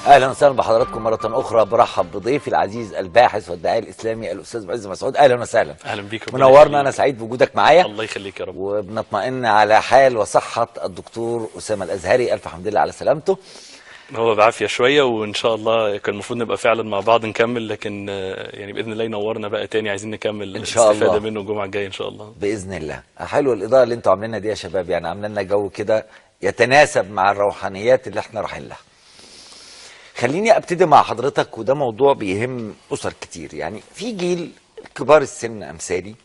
اهلا وسهلا بحضراتكم مره اخرى برحب بضيفي العزيز الباحث والداعيه الاسلامي الاستاذ معز مسعود اهلا وسهلا اهلا بيك ربنا منورنا يخليك. انا سعيد بوجودك معايا الله يخليك يا رب وبنطمئن على حال وصحه الدكتور اسامه الازهري الف حمد لله على سلامته هو بعافيه شويه وان شاء الله كان المفروض نبقى فعلا مع بعض نكمل لكن آه، يعني باذن الله ينورنا بقى تاني عايزين نكمل إن شاء الاستفاده الله. منه الجمعه الجايه ان شاء الله باذن الله حلوه الاضاءه اللي انتوا عاملينها دي يا شباب يعني عاملين لنا جو كده يتناسب مع الروحانيات اللي احنا رايحين لها خليني ابتدي مع حضرتك وده موضوع بيهم اسر كتير يعني في جيل كبار السن امثالي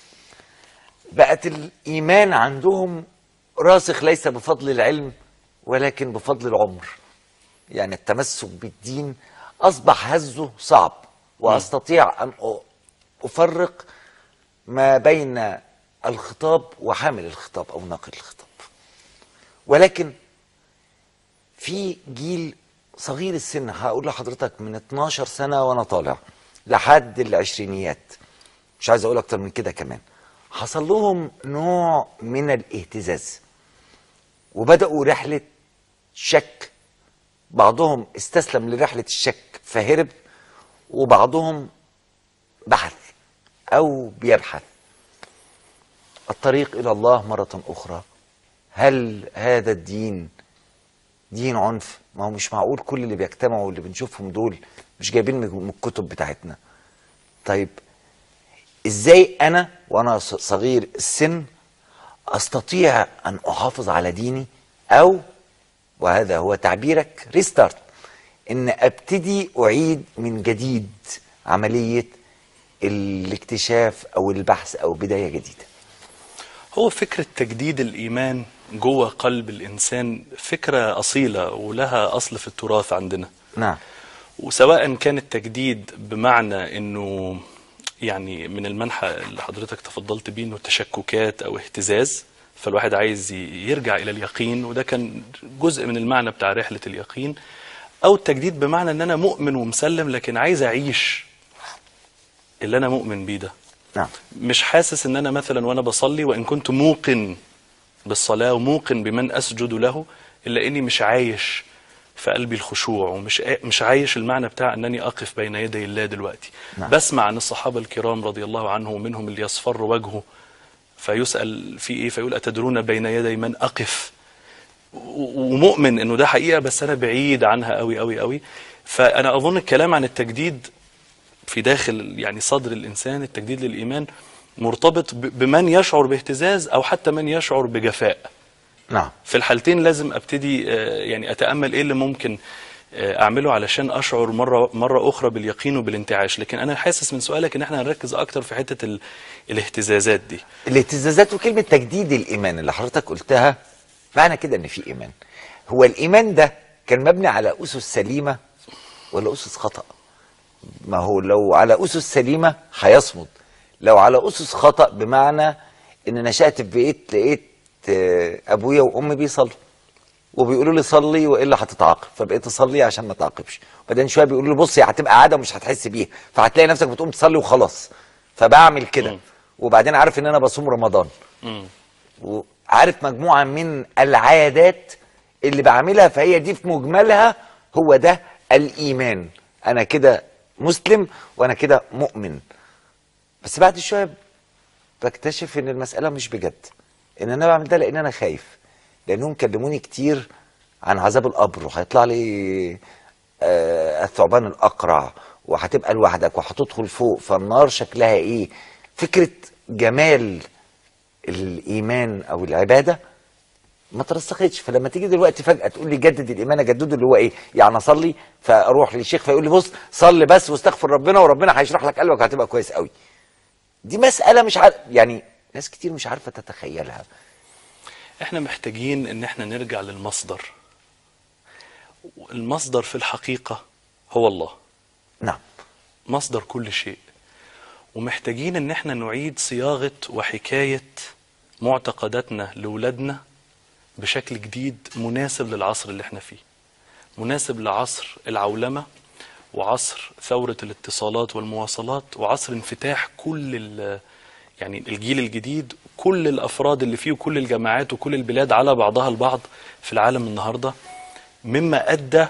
بقت الايمان عندهم راسخ ليس بفضل العلم ولكن بفضل العمر يعني التمسك بالدين اصبح هزه صعب واستطيع ان أ- افرق ما بين الخطاب وحامل الخطاب او ناقل الخطاب ولكن في جيل صغير السن هقول لحضرتك من 12 سنه وانا طالع لحد العشرينيات مش عايز اقول اكتر من كده كمان حصل لهم نوع من الاهتزاز وبداوا رحله شك بعضهم استسلم لرحله الشك فهرب وبعضهم بحث او بيبحث الطريق الى الله مره اخرى هل هذا الدين دين عنف ما هو مش معقول كل اللي بيجتمعوا واللي بنشوفهم دول مش جايبين من من الكتب بتاعتنا طيب ازاي انا وانا ص- صغير السن استطيع ان احافظ على ديني او وهذا هو تعبيرك ريستارت ان ابتدي اعيد من جديد عمليه الاكتشاف او البحث او بدايه جديده هو فكره تجديد الايمان جوه قلب الانسان فكره اصيله ولها اصل في التراث عندنا نعم وسواء كان التجديد بمعنى انه يعني من المنحى اللي حضرتك تفضلت بيه انه تشككات او اهتزاز فالواحد عايز ي- يرجع الى اليقين وده كان جزء من المعنى بتاع رحله اليقين او التجديد بمعنى ان انا مؤمن ومسلم لكن عايز اعيش اللي انا مؤمن بيه ده نعم مش حاسس ان انا مثلا وانا بصلي وان كنت موقن بالصلاه وموقن بمن اسجد له الا اني مش عايش في قلبي الخشوع ومش مش عايش المعنى بتاع انني اقف بين يدي الله دلوقتي نعم. بسمع عن الصحابه الكرام رضي الله عنهم ومنهم اللي يصفر وجهه فيسال في ايه فيقول اتدرون بين يدي من اقف و- ومؤمن انه ده حقيقه بس انا بعيد عنها قوي قوي قوي فانا اظن الكلام عن التجديد في داخل يعني صدر الانسان التجديد للايمان مرتبط ب- بمن يشعر باهتزاز او حتى من يشعر بجفاء نعم في الحالتين لازم ابتدي آه، يعني اتامل ايه اللي ممكن آه، اعمله علشان اشعر مره مره اخرى باليقين وبالانتعاش لكن انا حاسس من سؤالك ان احنا هنركز اكتر في حته ال- الاهتزازات دي الاهتزازات وكلمة تجديد الإيمان اللي حضرتك قلتها معنى كده إن في إيمان هو الإيمان ده كان مبني على أسس سليمة ولا أسس خطأ ما هو لو على أسس سليمة هيصمد لو على أسس خطأ بمعنى إن نشأت في بيت لقيت آه، أبويا وأمي بيصلوا وبيقولوا لي صلي والا هتتعاقب فبقيت اصلي عشان ما اتعاقبش وبعدين شويه بيقولوا لي بصي هتبقى عاده ومش هتحس بيها فهتلاقي نفسك بتقوم تصلي وخلاص فبعمل كده مم. وبعدين عارف ان انا بصوم رمضان مم. وعارف مجموعه من العادات اللي بعملها فهي دي في مجملها هو ده الايمان انا كده مسلم وانا كده مؤمن بس بعد شويه بكتشف ان المساله مش بجد ان انا بعمل ده لان انا خايف لانهم كلموني كتير عن عذاب القبر وهيطلع لي آه، الثعبان الاقرع وهتبقى لوحدك وهتدخل فوق فالنار شكلها ايه فكره جمال الايمان او العباده ما ترسختش فلما تيجي دلوقتي فجاه تقول لي جدد الايمان اجدده اللي هو ايه يعني اصلي فاروح للشيخ فيقول لي بص صلي بس واستغفر ربنا وربنا هيشرح لك قلبك وهتبقى كويس قوي دي مساله مش عارف يعني ناس كتير مش عارفه تتخيلها احنا محتاجين ان احنا نرجع للمصدر المصدر في الحقيقه هو الله نعم مصدر كل شيء ومحتاجين ان احنا نعيد صياغه وحكايه معتقداتنا لاولادنا بشكل جديد مناسب للعصر اللي احنا فيه مناسب لعصر العولمه وعصر ثوره الاتصالات والمواصلات وعصر انفتاح كل ال- يعني الجيل الجديد كل الافراد اللي فيه وكل الجماعات وكل البلاد على بعضها البعض في العالم النهارده مما ادى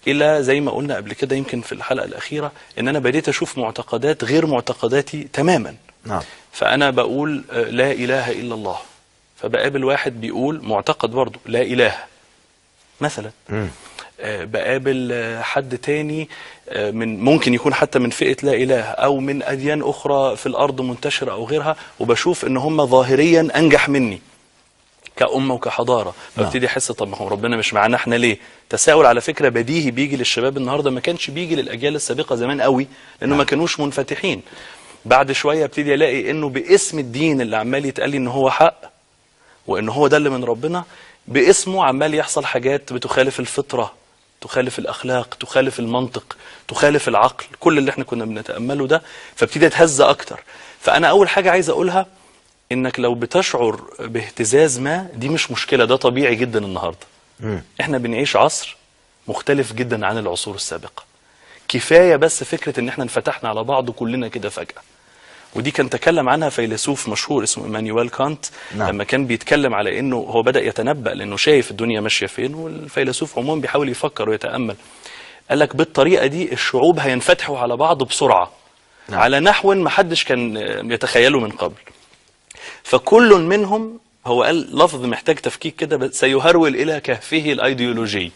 الى زي ما قلنا قبل كده يمكن في الحلقه الاخيره ان انا بديت اشوف معتقدات غير معتقداتي تماما نعم فانا بقول آه، لا اله الا الله فبقابل واحد بيقول معتقد برضه لا اله مثلا مم. آه، بقابل آه، حد تاني آه، من ممكن يكون حتى من فئة لا إله أو من أديان أخرى في الأرض منتشرة أو غيرها وبشوف إن هم ظاهريا أنجح مني كأمة وكحضارة فابتدي أحس طب ما هو ربنا مش معانا إحنا ليه؟ تساؤل على فكرة بديهي بيجي للشباب النهاردة ما كانش بيجي للأجيال السابقة زمان قوي لأنه ما كانوش منفتحين بعد شوية ابتدي ألاقي إنه باسم الدين اللي عمال يتقال لي إن هو حق وان هو ده اللي من ربنا باسمه عمال يحصل حاجات بتخالف الفطره تخالف الاخلاق تخالف المنطق تخالف العقل كل اللي احنا كنا بنتامله ده فابتدي اتهز اكتر فانا اول حاجه عايز اقولها انك لو بتشعر باهتزاز ما دي مش مشكله ده طبيعي جدا النهارده مم. احنا بنعيش عصر مختلف جدا عن العصور السابقه كفايه بس فكره ان احنا انفتحنا على بعض كلنا كده فجاه ودي كان تكلم عنها فيلسوف مشهور اسمه ايمانويل كانت نعم. لما كان بيتكلم على انه هو بدا يتنبا لانه شايف الدنيا ماشيه فين والفيلسوف عموما بيحاول يفكر ويتامل قال لك بالطريقه دي الشعوب هينفتحوا على بعض بسرعه نعم. على نحو ما حدش كان يتخيله من قبل فكل منهم هو قال لفظ محتاج تفكيك كده بس سيهرول الى كهفه الايديولوجي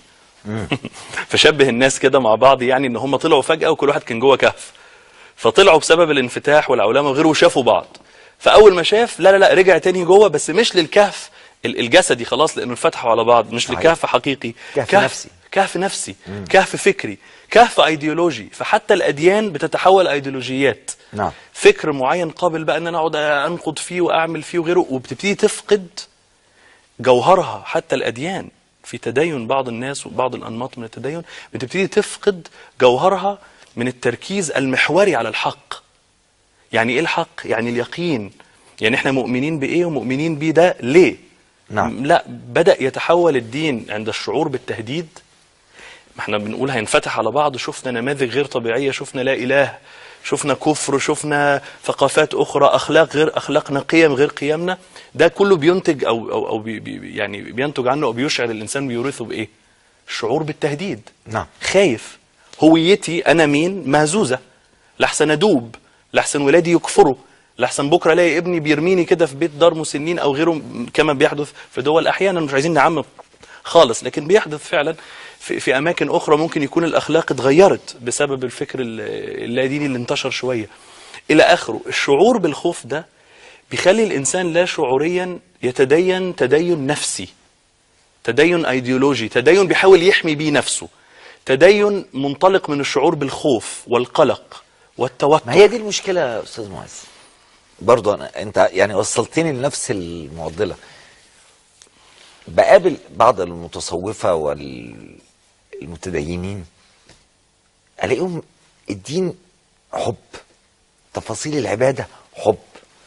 فشبه الناس كده مع بعض يعني ان هم طلعوا فجاه وكل واحد كان جوه كهف فطلعوا بسبب الانفتاح والعولمه وغيره وشافوا بعض فاول ما شاف لا لا لا رجع تاني جوه بس مش للكهف ال- الجسدي خلاص لانه اتفتحوا على بعض مش صحيح. لكهف حقيقي كهف نفسي. كهف نفسي كهف فكري كهف ايديولوجي فحتى الاديان بتتحول ايديولوجيات نعم. فكر معين قابل بقى ان انا اقعد انقد فيه واعمل فيه وغيره وبتبتدي تفقد جوهرها حتى الاديان في تدين بعض الناس وبعض الانماط من التدين بتبتدي تفقد جوهرها من التركيز المحوري على الحق يعني ايه الحق يعني اليقين يعني احنا مؤمنين بايه ومؤمنين بيه ده ليه نعم. لا بدا يتحول الدين عند الشعور بالتهديد ما احنا بنقول هينفتح على بعض شفنا نماذج غير طبيعيه شفنا لا اله شفنا كفر شفنا ثقافات اخرى اخلاق غير اخلاقنا قيم غير قيمنا ده كله بينتج او او, أو بي بي يعني بينتج عنه او بيشعر الانسان بيورثه بايه الشعور بالتهديد نعم. خايف هويتي انا مين مهزوزه لحسن ادوب لحسن ولادي يكفروا لحسن بكره الاقي ابني بيرميني كده في بيت دار مسنين او غيره كما بيحدث في دول احيانا مش عايزين نعمم خالص لكن بيحدث فعلا في, في اماكن اخرى ممكن يكون الاخلاق اتغيرت بسبب الفكر ال- اللاديني اللي انتشر شويه الى اخره الشعور بالخوف ده بيخلي الانسان لا شعوريا يتدين تدين نفسي تدين ايديولوجي تدين بيحاول يحمي بيه نفسه تدين منطلق من الشعور بالخوف والقلق والتوتر ما هي دي المشكله يا استاذ معز برضه أنا انت يعني وصلتني لنفس المعضله بقابل بعض المتصوفه والمتدينين الاقيهم الدين حب تفاصيل العباده حب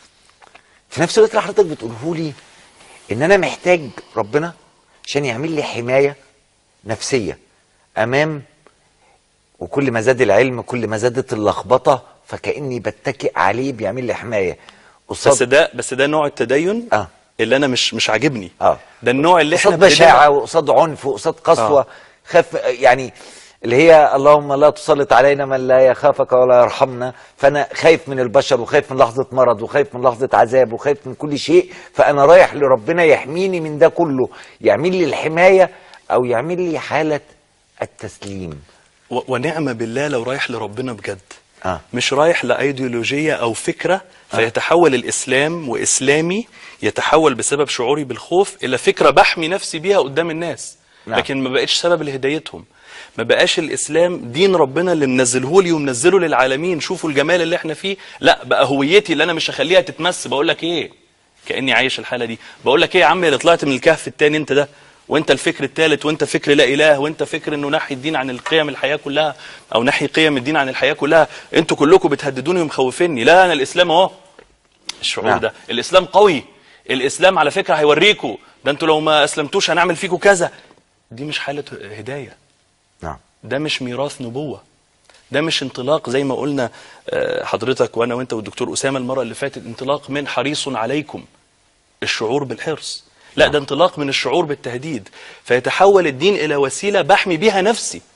في نفس الوقت اللي حضرتك بتقوله لي ان انا محتاج ربنا عشان يعمل لي حمايه نفسيه امام وكل ما زاد العلم كل ما زادت اللخبطه فكاني بتكئ عليه بيعمل لي حمايه بس قصاد ده بس ده نوع التدين آه. اللي انا مش مش عاجبني اه ده النوع اللي احنا قصاد ابتدينا- بشاعه وقصاد عنف وقصاد قسوه آه. خف يعني اللي هي اللهم لا تسلط علينا من لا يخافك ولا يرحمنا فانا خايف من البشر وخايف من لحظه مرض وخايف من لحظه عذاب وخايف من كل شيء فانا رايح لربنا يحميني من ده كله يعمل لي الحمايه او يعمل لي حاله التسليم و- ونعم بالله لو رايح لربنا بجد آه. مش رايح لايديولوجيه او فكره فيتحول الاسلام واسلامي يتحول بسبب شعوري بالخوف الى فكره بحمي نفسي بيها قدام الناس نعم. لكن ما بقتش سبب لهدايتهم ما بقاش الاسلام دين ربنا اللي منزله لي ومنزله للعالمين شوفوا الجمال اللي احنا فيه لا بقى هويتي اللي انا مش هخليها تتمس بقول لك ايه كاني عايش الحاله دي بقول لك ايه يا عم اللي طلعت من الكهف التاني انت ده وانت الفكر الثالث وانت فكر لا اله وانت فكر انه نحي الدين عن القيم الحياه كلها او نحي قيم الدين عن الحياه كلها انتوا كلكم بتهددوني ومخوفيني لا انا الاسلام اهو الشعور نعم. ده الاسلام قوي الاسلام على فكره هيوريكوا ده انتوا لو ما اسلمتوش هنعمل فيكم كذا دي مش حاله هدايه نعم ده مش ميراث نبوة ده مش انطلاق زي ما قلنا آه، حضرتك وانا وانت والدكتور اسامه المره اللي فاتت انطلاق من حريص عليكم الشعور بالحرص لا ده انطلاق من الشعور بالتهديد فيتحول الدين الى وسيله بحمي بيها نفسي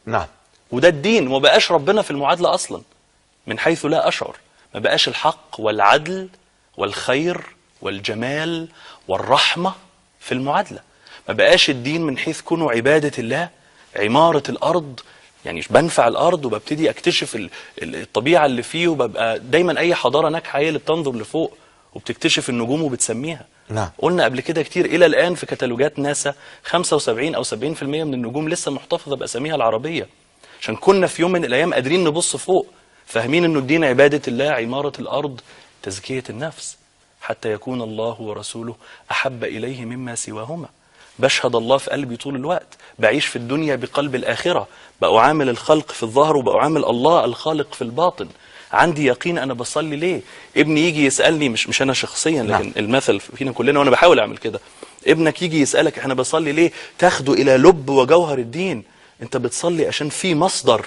نعم وده الدين وما بقاش ربنا في المعادلة أصلا من حيث لا أشعر ما بقاش الحق والعدل والخير والجمال والرحمة في المعادلة ما بقاش الدين من حيث كونه عبادة الله عمارة الأرض يعني بنفع الأرض وببتدي أكتشف ال- ال- الطبيعة اللي فيه وببقى دايما أي حضارة ناجحة هي اللي بتنظر لفوق وبتكتشف النجوم وبتسميها نعم. قلنا قبل كده كتير الى الان في كتالوجات ناسا 75 او 70% من النجوم لسه محتفظه باساميها العربيه عشان كنا في يوم من الايام قادرين نبص فوق فاهمين انه الدين عباده الله عماره الارض تزكيه النفس حتى يكون الله ورسوله احب اليه مما سواهما بشهد الله في قلبي طول الوقت بعيش في الدنيا بقلب الاخره بأعامل الخلق في الظهر وبأعامل الله الخالق في الباطن عندي يقين انا بصلي ليه ابني يجي يسالني مش مش انا شخصيا لكن نعم. المثل فينا كلنا وانا بحاول اعمل كده ابنك يجي يسالك احنا بصلي ليه تاخده الى لب وجوهر الدين انت بتصلي عشان في مصدر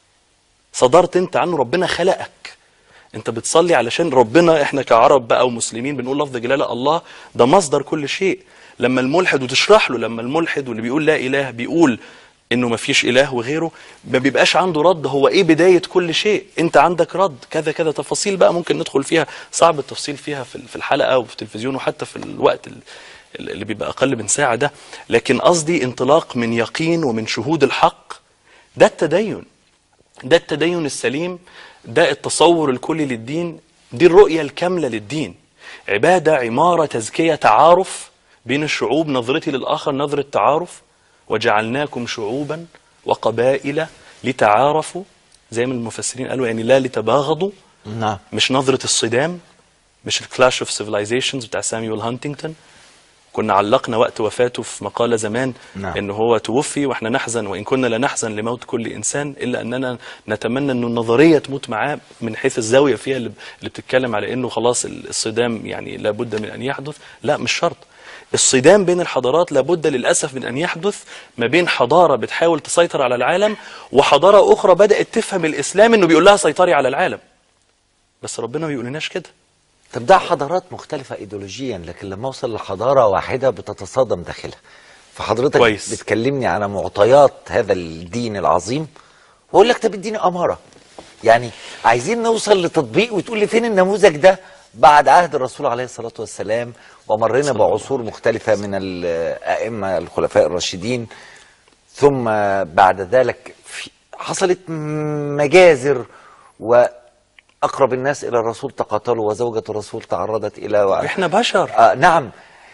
صدرت انت عنه ربنا خلقك انت بتصلي علشان ربنا احنا كعرب بقى ومسلمين بنقول لفظ جلاله الله ده مصدر كل شيء لما الملحد وتشرح له لما الملحد واللي بيقول لا اله بيقول انه ما فيش اله وغيره ما بيبقاش عنده رد هو ايه بدايه كل شيء انت عندك رد كذا كذا تفاصيل بقى ممكن ندخل فيها صعب التفصيل فيها في في الحلقه وفي التلفزيون وحتى في الوقت ال- اللي بيبقى اقل من ساعه ده لكن قصدي انطلاق من يقين ومن شهود الحق ده التدين ده التدين السليم ده التصور الكلي للدين دي الرؤية الكاملة للدين عبادة عمارة تزكية تعارف بين الشعوب نظرتي للآخر نظرة تعارف وجعلناكم شعوبا وقبائل لتعارفوا زي ما المفسرين قالوا يعني لا لتباغضوا نعم مش نظرة الصدام مش الكلاش اوف سيفيلايزيشنز بتاع ساميويل هانتنجتون كنا علقنا وقت وفاته في مقالة زمان نعم. ان هو توفي واحنا نحزن وان كنا لنحزن لموت كل انسان الا اننا نتمنى انه النظرية تموت معاه من حيث الزاوية فيها اللي اللي بتتكلم على انه خلاص الصدام يعني لابد من ان يحدث لا مش شرط الصدام بين الحضارات لابد للاسف من ان يحدث ما بين حضاره بتحاول تسيطر على العالم وحضاره اخرى بدات تفهم الاسلام انه بيقول لها سيطري على العالم بس ربنا ما بيقولناش كده طب ده حضارات مختلفة ايديولوجيا لكن لما اوصل لحضارة واحدة بتتصادم داخلها فحضرتك كويس. بتكلمني على معطيات هذا الدين العظيم واقول لك طب اديني امارة يعني عايزين نوصل لتطبيق وتقول لي فين النموذج ده بعد عهد الرسول عليه الصلاة والسلام ومرينا صلى الله بعصور مختلفة من الأئمة الخلفاء الراشدين ثم بعد ذلك في حصلت مجازر وأقرب الناس إلى الرسول تقاتلوا وزوجة الرسول تعرضت إلى و... احنا بشر آه نعم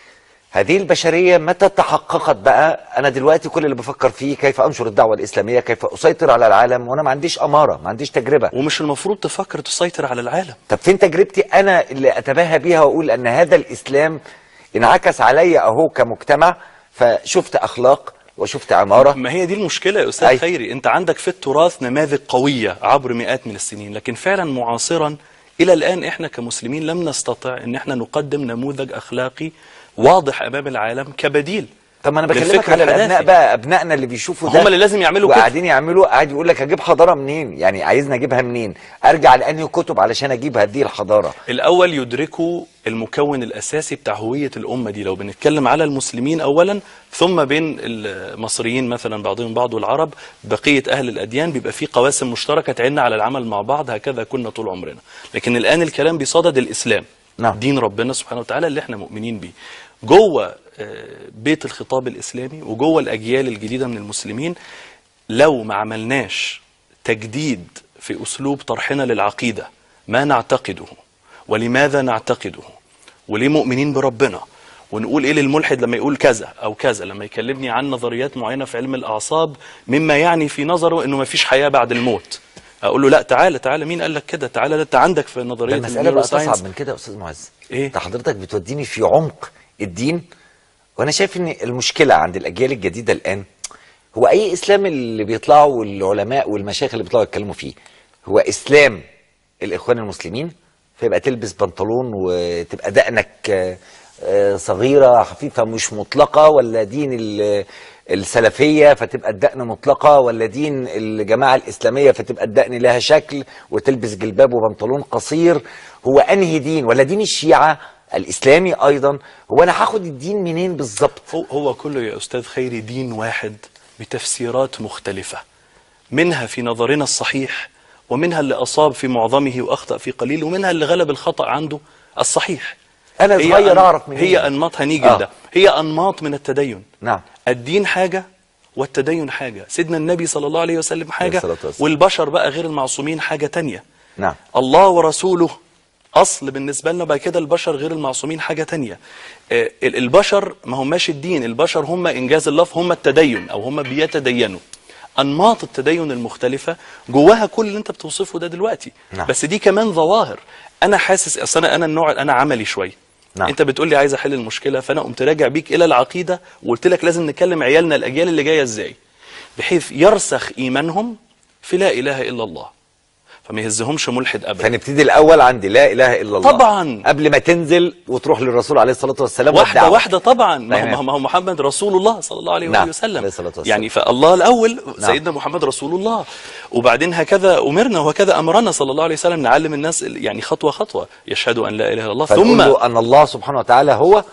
هذه البشرية متى تحققت بقى أنا دلوقتي كل اللي بفكر فيه كيف أنشر الدعوة الإسلامية كيف أسيطر على العالم وأنا ما عنديش أمارة ما عنديش تجربة ومش المفروض تفكر تسيطر على العالم طب فين تجربتي أنا اللي أتباهى بيها وأقول أن هذا الإسلام انعكس عليا أهو كمجتمع فشفت أخلاق وشفت عمارة ما هي دي المشكلة يا أستاذ أي. خيري أنت عندك في التراث نماذج قوية عبر مئات من السنين لكن فعلا معاصرا إلى الآن إحنا كمسلمين لم نستطع أن إحنا نقدم نموذج أخلاقي واضح أمام العالم كبديل طب ما انا بكلمك للفكر على الابناء الحداثي. بقى ابنائنا اللي بيشوفوا ده هم اللي لازم يعملوا كده. وقاعدين يعملوا قاعد يقول لك اجيب حضاره منين يعني عايزني اجيبها منين ارجع لانهي كتب علشان اجيب هذه الحضاره الأول يدركوا المكون الأساسي بتاع هوية الأمة دي لو بنتكلم على المسلمين أولا ثم بين المصريين مثلا بعضهم بعض والعرب بقية أهل الأديان بيبقى في قواسم مشتركة تعيننا على العمل مع بعض هكذا كنا طول عمرنا لكن الآن الكلام بيصدد الإسلام نعم. دين ربنا سبحانه وتعالى اللي احنا مؤمنين بيه جوه آه، بيت الخطاب الإسلامي وجوه الأجيال الجديدة من المسلمين لو ما عملناش تجديد في أسلوب طرحنا للعقيدة ما نعتقده ولماذا نعتقده وليه مؤمنين بربنا ونقول ايه للملحد لما يقول كذا او كذا لما يكلمني عن نظريات معينه في علم الاعصاب مما يعني في نظره انه ما فيش حياه بعد الموت اقول له لا تعالى تعالى مين قال لك كده تعالى ده انت عندك في ده نظريه المساله بقى النيوروساينس اصعب من كده يا استاذ معز إيه؟ انت حضرتك بتوديني في عمق الدين وانا شايف ان المشكله عند الاجيال الجديده الان هو اي اسلام اللي بيطلعوا والعلماء والمشايخ اللي بيطلعوا يتكلموا فيه هو اسلام الاخوان المسلمين فيبقى تلبس بنطلون وتبقى دقنك آه، آه، صغيره خفيفه مش مطلقه ولا دين ال- السلفيه فتبقى الدقن مطلقه ولا دين الجماعه الاسلاميه فتبقى الدقن لها شكل وتلبس جلباب وبنطلون قصير هو انهي دين ولا دين الشيعه الاسلامي ايضا هو انا هاخد الدين منين بالظبط هو هو كله يا استاذ خيري دين واحد بتفسيرات مختلفه منها في نظرنا الصحيح ومنها اللي أصاب في معظمه وأخطأ في قليل ومنها اللي غلب الخطأ عنده الصحيح أنا هي صغير أن- أعرف منين. هي أنماط هنيجي آه. ده هي أنماط من التدين نعم الدين حاجة والتدين حاجة سيدنا النبي صلى الله عليه وسلم حاجة الصلاة والسلام. والبشر بقى غير المعصومين حاجة تانية نعم الله ورسوله أصل بالنسبة لنا بعد كده البشر غير المعصومين حاجة تانية آه، ال- البشر ما هماش الدين البشر هم إنجاز اللفظ هم التدين أو هم بيتدينوا أنماط التدين المختلفة جواها كل اللي أنت بتوصفه ده دلوقتي نعم. بس دي كمان ظواهر أنا حاسس أصل أنا أنا النوع أنا عملي شوية نعم. انت بتقول لي عايز احل المشكله فانا قمت راجع بيك الى العقيده وقلت لك لازم نكلم عيالنا الاجيال اللي جايه ازاي بحيث يرسخ ايمانهم في لا اله الا الله فما يهزهمش ملحد ابدا فنبتدي الاول عند لا اله الا الله طبعاً. قبل ما تنزل وتروح للرسول عليه الصلاه والسلام واحده والدعوة. واحده طبعا ما هو- تمام. ما هو محمد رسول الله صلى الله عليه نعم، وآله وسلم عليه الصلاة والسلام. يعني فالله الاول نعم. سيدنا محمد رسول الله وبعدين هكذا امرنا وهكذا امرنا صلى الله عليه وسلم نعلم الناس يعني خطوه خطوه يشهدوا ان لا اله الا الله فنقول ثم له ان الله سبحانه وتعالى هو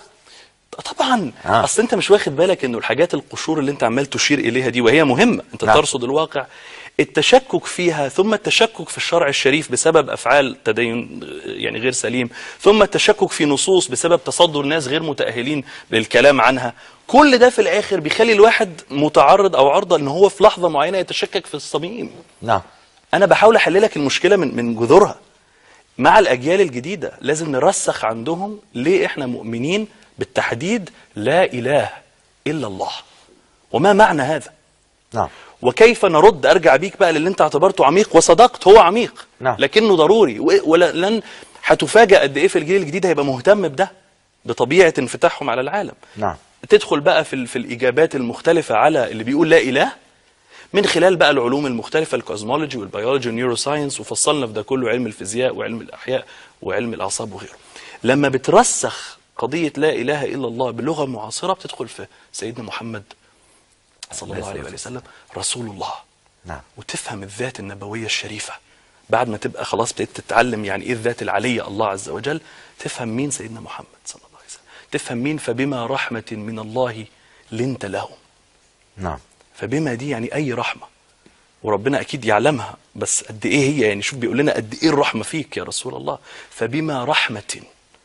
طبعا آه. آه. اصل انت مش واخد بالك انه الحاجات القشور اللي انت عمال تشير اليها دي وهي مهمه انت نعم. نعم. ترصد الواقع التشكك فيها ثم التشكك في الشرع الشريف بسبب افعال تدين يعني غير سليم ثم التشكك في نصوص بسبب تصدر ناس غير متاهلين للكلام عنها كل ده في الاخر بيخلي الواحد متعرض او عرضه ان هو في لحظه معينه يتشكك في الصميم نعم انا بحاول احل لك المشكله من من جذورها مع الاجيال الجديده لازم نرسخ عندهم ليه احنا مؤمنين بالتحديد لا اله الا الله وما معنى هذا نعم وكيف نرد ارجع بيك بقى للي انت اعتبرته عميق وصدقت هو عميق نعم. لكنه ضروري و- ولن هتفاجئ قد ايه في الجيل الجديد هيبقى مهتم بده بطبيعه انفتاحهم على العالم نعم تدخل بقى في ال- في الاجابات المختلفه على اللي بيقول لا اله من خلال بقى العلوم المختلفه الكوزمولوجي والبيولوجي والنيوروساينس وفصلنا في ده كله علم الفيزياء وعلم الاحياء وعلم الاعصاب وغيره لما بترسخ قضيه لا اله الا الله بلغه معاصره بتدخل في سيدنا محمد صلى الله عليه وآله وسلم رسول الله نعم وتفهم الذات النبوية الشريفة بعد ما تبقى خلاص ابتديت تتعلم يعني ايه الذات العلية الله عز وجل تفهم مين سيدنا محمد صلى الله عليه وسلم تفهم مين فبما رحمة من الله لنت لهم نعم فبما دي يعني أي رحمة وربنا أكيد يعلمها بس قد إيه هي يعني شوف بيقول لنا قد إيه الرحمة فيك يا رسول الله فبما رحمة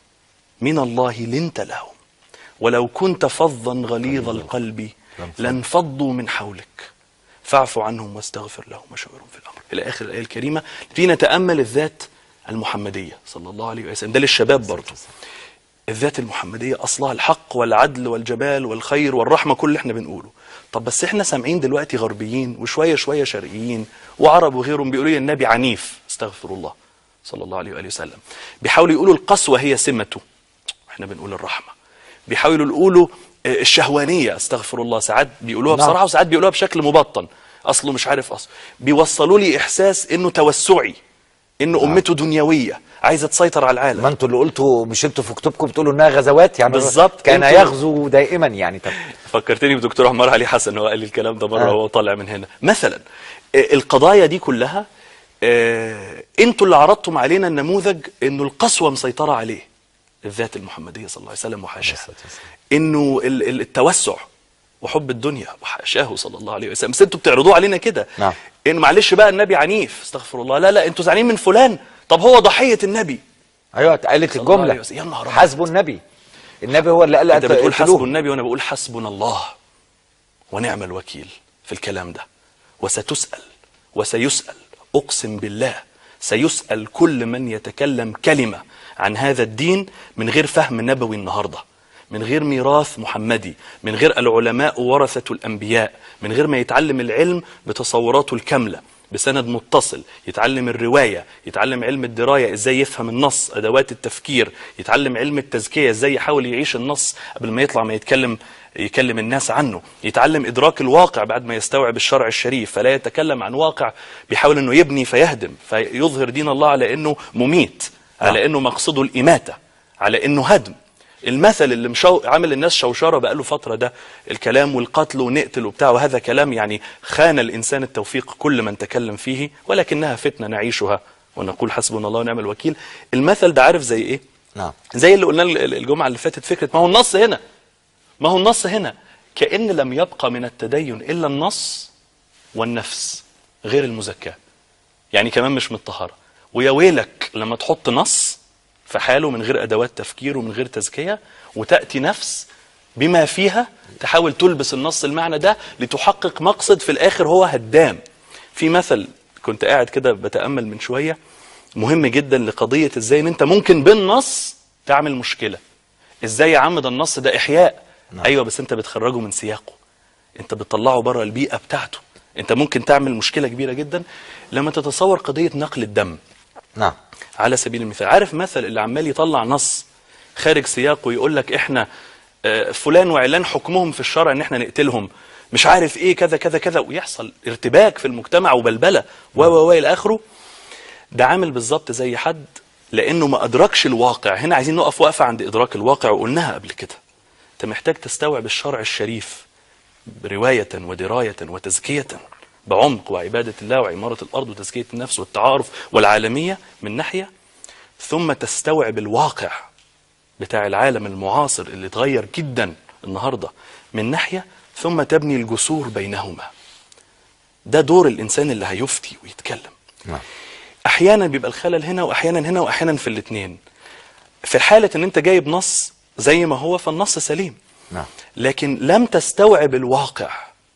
من الله لنت لهم ولو كنت فظا غليظ القلب لانفضوا من حولك فاعف عنهم واستغفر لهم وشاورهم في الأمر إلى آخر الآية الكريمة في نتأمل الذات المحمدية صلى الله عليه وسلم ده للشباب برضه الذات المحمدية أصلها الحق والعدل والجبال والخير والرحمة كل اللي احنا بنقوله طب بس احنا سامعين دلوقتي غربيين وشوية شوية شرقيين وعرب وغيرهم بيقولوا لي النبي عنيف استغفر الله صلى الله عليه وآله وسلم بيحاولوا يقولوا القسوة هي سمته احنا بنقول الرحمة بيحاولوا يقولوا آه، الشهوانية استغفر الله ساعات بيقولوها نعم. بصراحة وساعات بيقولوها بشكل مبطن أصله مش عارف أصله بيوصلوا لي إحساس إنه توسعي إنه أمته دنيوية عايزة تسيطر على العالم ما انتوا اللي قلتوا مش انتوا في كتبكم بتقولوا انها غزوات يعني بالظبط، كان انتوا- يغزو دائما يعني طب فكرتني بدكتور عمار علي حسن هو قال لي الكلام ده مره آه. وهو طالع من هنا مثلا آه، القضايا دي كلها آه، انتوا اللي عرضتم علينا النموذج انه القسوه مسيطره عليه الذات المحمديه صلى الله عليه وسلم وحاشاها انه ال- ال- التوسع وحب الدنيا وحاشاه صلى الله عليه وسلم بس انتوا بتعرضوه علينا كده نعم. ان معلش بقى النبي عنيف استغفر الله لا لا انتوا زعلانين من فلان طب هو ضحيه النبي ايوه قالت صلى الله عليه الجمله وسلم. يا نهار أبيض. حسبوا النبي النبي هو اللي قال انت بتقول اقتلوه. حسب النبي وانا بقول حسبنا الله ونعم الوكيل في الكلام ده وستسأل وسيسأل أقسم بالله سيسأل كل من يتكلم كلمة عن هذا الدين من غير فهم نبوي النهاردة من غير ميراث محمدي من غير العلماء ورثة الأنبياء من غير ما يتعلم العلم بتصوراته الكاملة بسند متصل يتعلم الرواية يتعلم علم الدراية ازاي يفهم النص ادوات التفكير يتعلم علم التزكية ازاي يحاول يعيش النص قبل ما يطلع ما يتكلم يكلم الناس عنه يتعلم ادراك الواقع بعد ما يستوعب الشرع الشريف فلا يتكلم عن واقع بيحاول انه يبني فيهدم فيظهر دين الله على انه مميت على انه مقصده الاماتة على انه هدم المثل اللي مشو... عامل الناس شوشره بقاله فتره ده الكلام والقتل ونقتل وبتاع وهذا كلام يعني خان الانسان التوفيق كل من تكلم فيه ولكنها فتنه نعيشها ونقول حسبنا الله ونعم الوكيل المثل ده عارف زي ايه نعم زي اللي قلنا ال- الجمعه اللي فاتت فكره ما هو النص هنا ما هو النص هنا كأن لم يبقى من التدين الا النص والنفس غير المزكاه يعني كمان مش من الطهاره ويا ويلك لما تحط نص في حاله من غير ادوات تفكير ومن غير تزكيه وتاتي نفس بما فيها تحاول تلبس النص المعنى ده لتحقق مقصد في الاخر هو هدام في مثل كنت قاعد كده بتامل من شويه مهم جدا لقضيه ازاي ان انت ممكن بالنص تعمل مشكله ازاي يا عم ده النص ده احياء نعم. ايوه بس انت بتخرجه من سياقه انت بتطلعه بره البيئه بتاعته انت ممكن تعمل مشكله كبيره جدا لما تتصور قضيه نقل الدم نعم على سبيل المثال عارف مثل اللي عمال يطلع نص خارج سياقه يقول لك احنا آه، فلان وعلان حكمهم في الشرع ان احنا نقتلهم مش عارف ايه كذا كذا كذا ويحصل ارتباك في المجتمع وبلبله و و و الى اخره ده عامل بالظبط زي حد لانه ما ادركش الواقع هنا عايزين نقف وقفه عند ادراك الواقع وقلناها قبل كده انت محتاج تستوعب الشرع الشريف روايه ودرايه وتزكيه بعمق وعباده الله وعماره الارض وتزكيه النفس والتعارف والعالميه من ناحيه ثم تستوعب الواقع بتاع العالم المعاصر اللي اتغير جدا النهارده من ناحيه ثم تبني الجسور بينهما ده دور الانسان اللي هيفتي ويتكلم نعم احيانا بيبقى الخلل هنا واحيانا هنا واحيانا في الاثنين في حاله ان انت جايب نص زي ما هو فالنص سليم نعم لكن لم تستوعب الواقع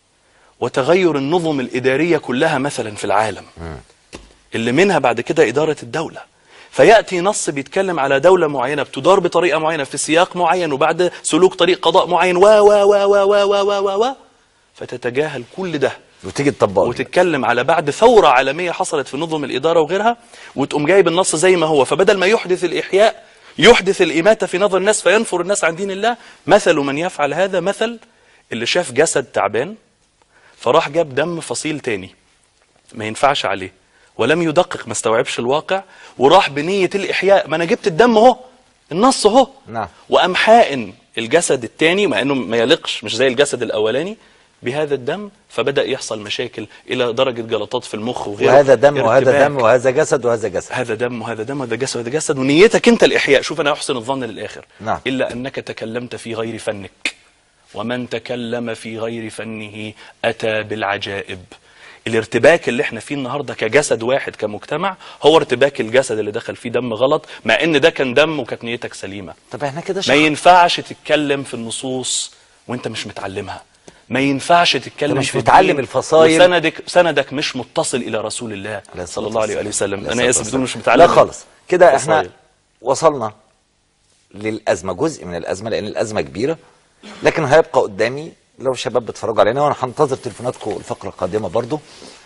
وتغير النظم الإدارية كلها مثلا في العالم اللي منها بعد كده إدارة الدولة فيأتي نص بيتكلم على دولة معينة بتدار بطريقة معينة في سياق معين وبعد سلوك طريق قضاء معين و و و و و و و و و فتتجاهل كل ده وتيجي تطبقه وتتكلم على بعد ثورة عالمية حصلت في نظم الإدارة وغيرها وتقوم جايب النص زي ما هو فبدل ما يحدث الإحياء يحدث الإماتة في نظر الناس فينفر الناس عن دين الله مثل من يفعل هذا مثل اللي شاف جسد تعبان فراح جاب دم فصيل تاني ما ينفعش عليه ولم يدقق ما استوعبش الواقع وراح بنية الإحياء ما أنا جبت الدم أهو النص أهو نعم. وقام حائن الجسد التاني مع انه ما يليقش مش زي الجسد الاولاني بهذا الدم فبدا يحصل مشاكل الى درجه جلطات في المخ وغيره وهذا دم وهذا ارتباك. دم وهذا جسد وهذا جسد هذا دم وهذا دم وهذا جسد وهذا جسد ونيتك انت الاحياء شوف انا احسن الظن للاخر نعم. الا انك تكلمت في غير فنك ومن تكلم في غير فنه اتى بالعجائب الارتباك اللي احنا فيه النهارده كجسد واحد كمجتمع هو ارتباك الجسد اللي دخل فيه دم غلط مع ان ده كان دم وكانت نيتك سليمه طب احنا كده ما شخص ينفعش تتكلم في النصوص وانت مش متعلمها ما ينفعش تتكلم أنت مش في متعلم الدين الفصايل. وسندك سندك مش متصل الى رسول الله عليه الصلاة صلى الله عليه واله وسلم عليه انا الصلاة اسف والسلام. بدون مش متعلم لا خالص كده احنا الفصايل. وصلنا للازمه جزء من الازمه لان الازمه كبيره لكن هيبقى قدامي لو شباب بيتفرجوا علينا وانا هنتظر تليفوناتكم الفقره القادمه برضو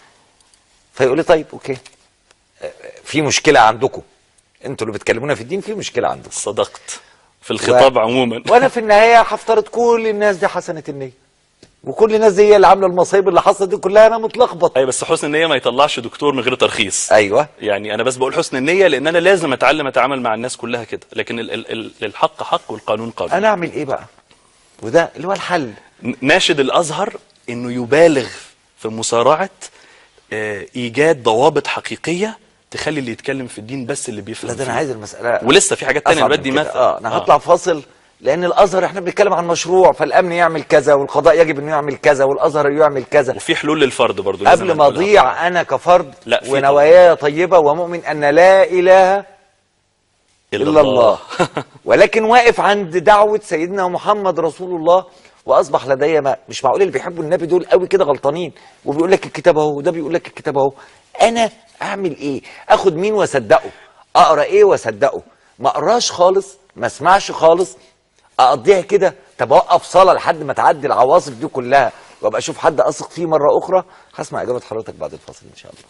فيقول لي طيب اوكي اه، في مشكله عندكم انتوا اللي بتكلمونا في الدين في مشكله عندكم صدقت في الخطاب و- عموما وانا في النهايه هفترض كل الناس دي حسنه النيه وكل الناس دي هي اللي عامله المصايب اللي حصلت دي كلها انا متلخبط اي بس حسن النيه ما يطلعش دكتور من غير ترخيص ايوه يعني انا بس بقول حسن النيه لان انا لازم اتعلم اتعامل مع الناس كلها كده لكن ال ال ال الحق حق والقانون قانون انا اعمل ايه بقى وده اللي هو الحل ناشد الازهر انه يبالغ في مسارعه آه، ايجاد ضوابط حقيقيه تخلي اللي يتكلم في الدين بس اللي بيفهم لا ده انا فيه. عايز المساله ولسه في حاجات تانية أصعب انا من بدي كده. مثل اه انا هطلع فاصل لان الازهر احنا بنتكلم عن مشروع فالامن يعمل كذا والقضاء يجب انه يعمل كذا والازهر يعمل كذا وفي حلول للفرد برضو لازم قبل ما نقولها. اضيع انا كفرد لا، في ونواياي طيبه ومؤمن ان لا اله الا الله ولكن واقف عند دعوه سيدنا محمد رسول الله واصبح لدي ما مش معقول اللي بيحبوا النبي دول قوي كده غلطانين وبيقول لك الكتاب اهو وده بيقول لك الكتاب اهو انا اعمل ايه اخد مين واصدقه اقرا ايه واصدقه ما اقراش خالص ما اسمعش خالص اقضيها كده طب اوقف صلاه لحد ما تعدي العواصف دي كلها وابقى اشوف حد اثق فيه مره اخرى هسمع اجابه حضرتك بعد الفاصل ان شاء الله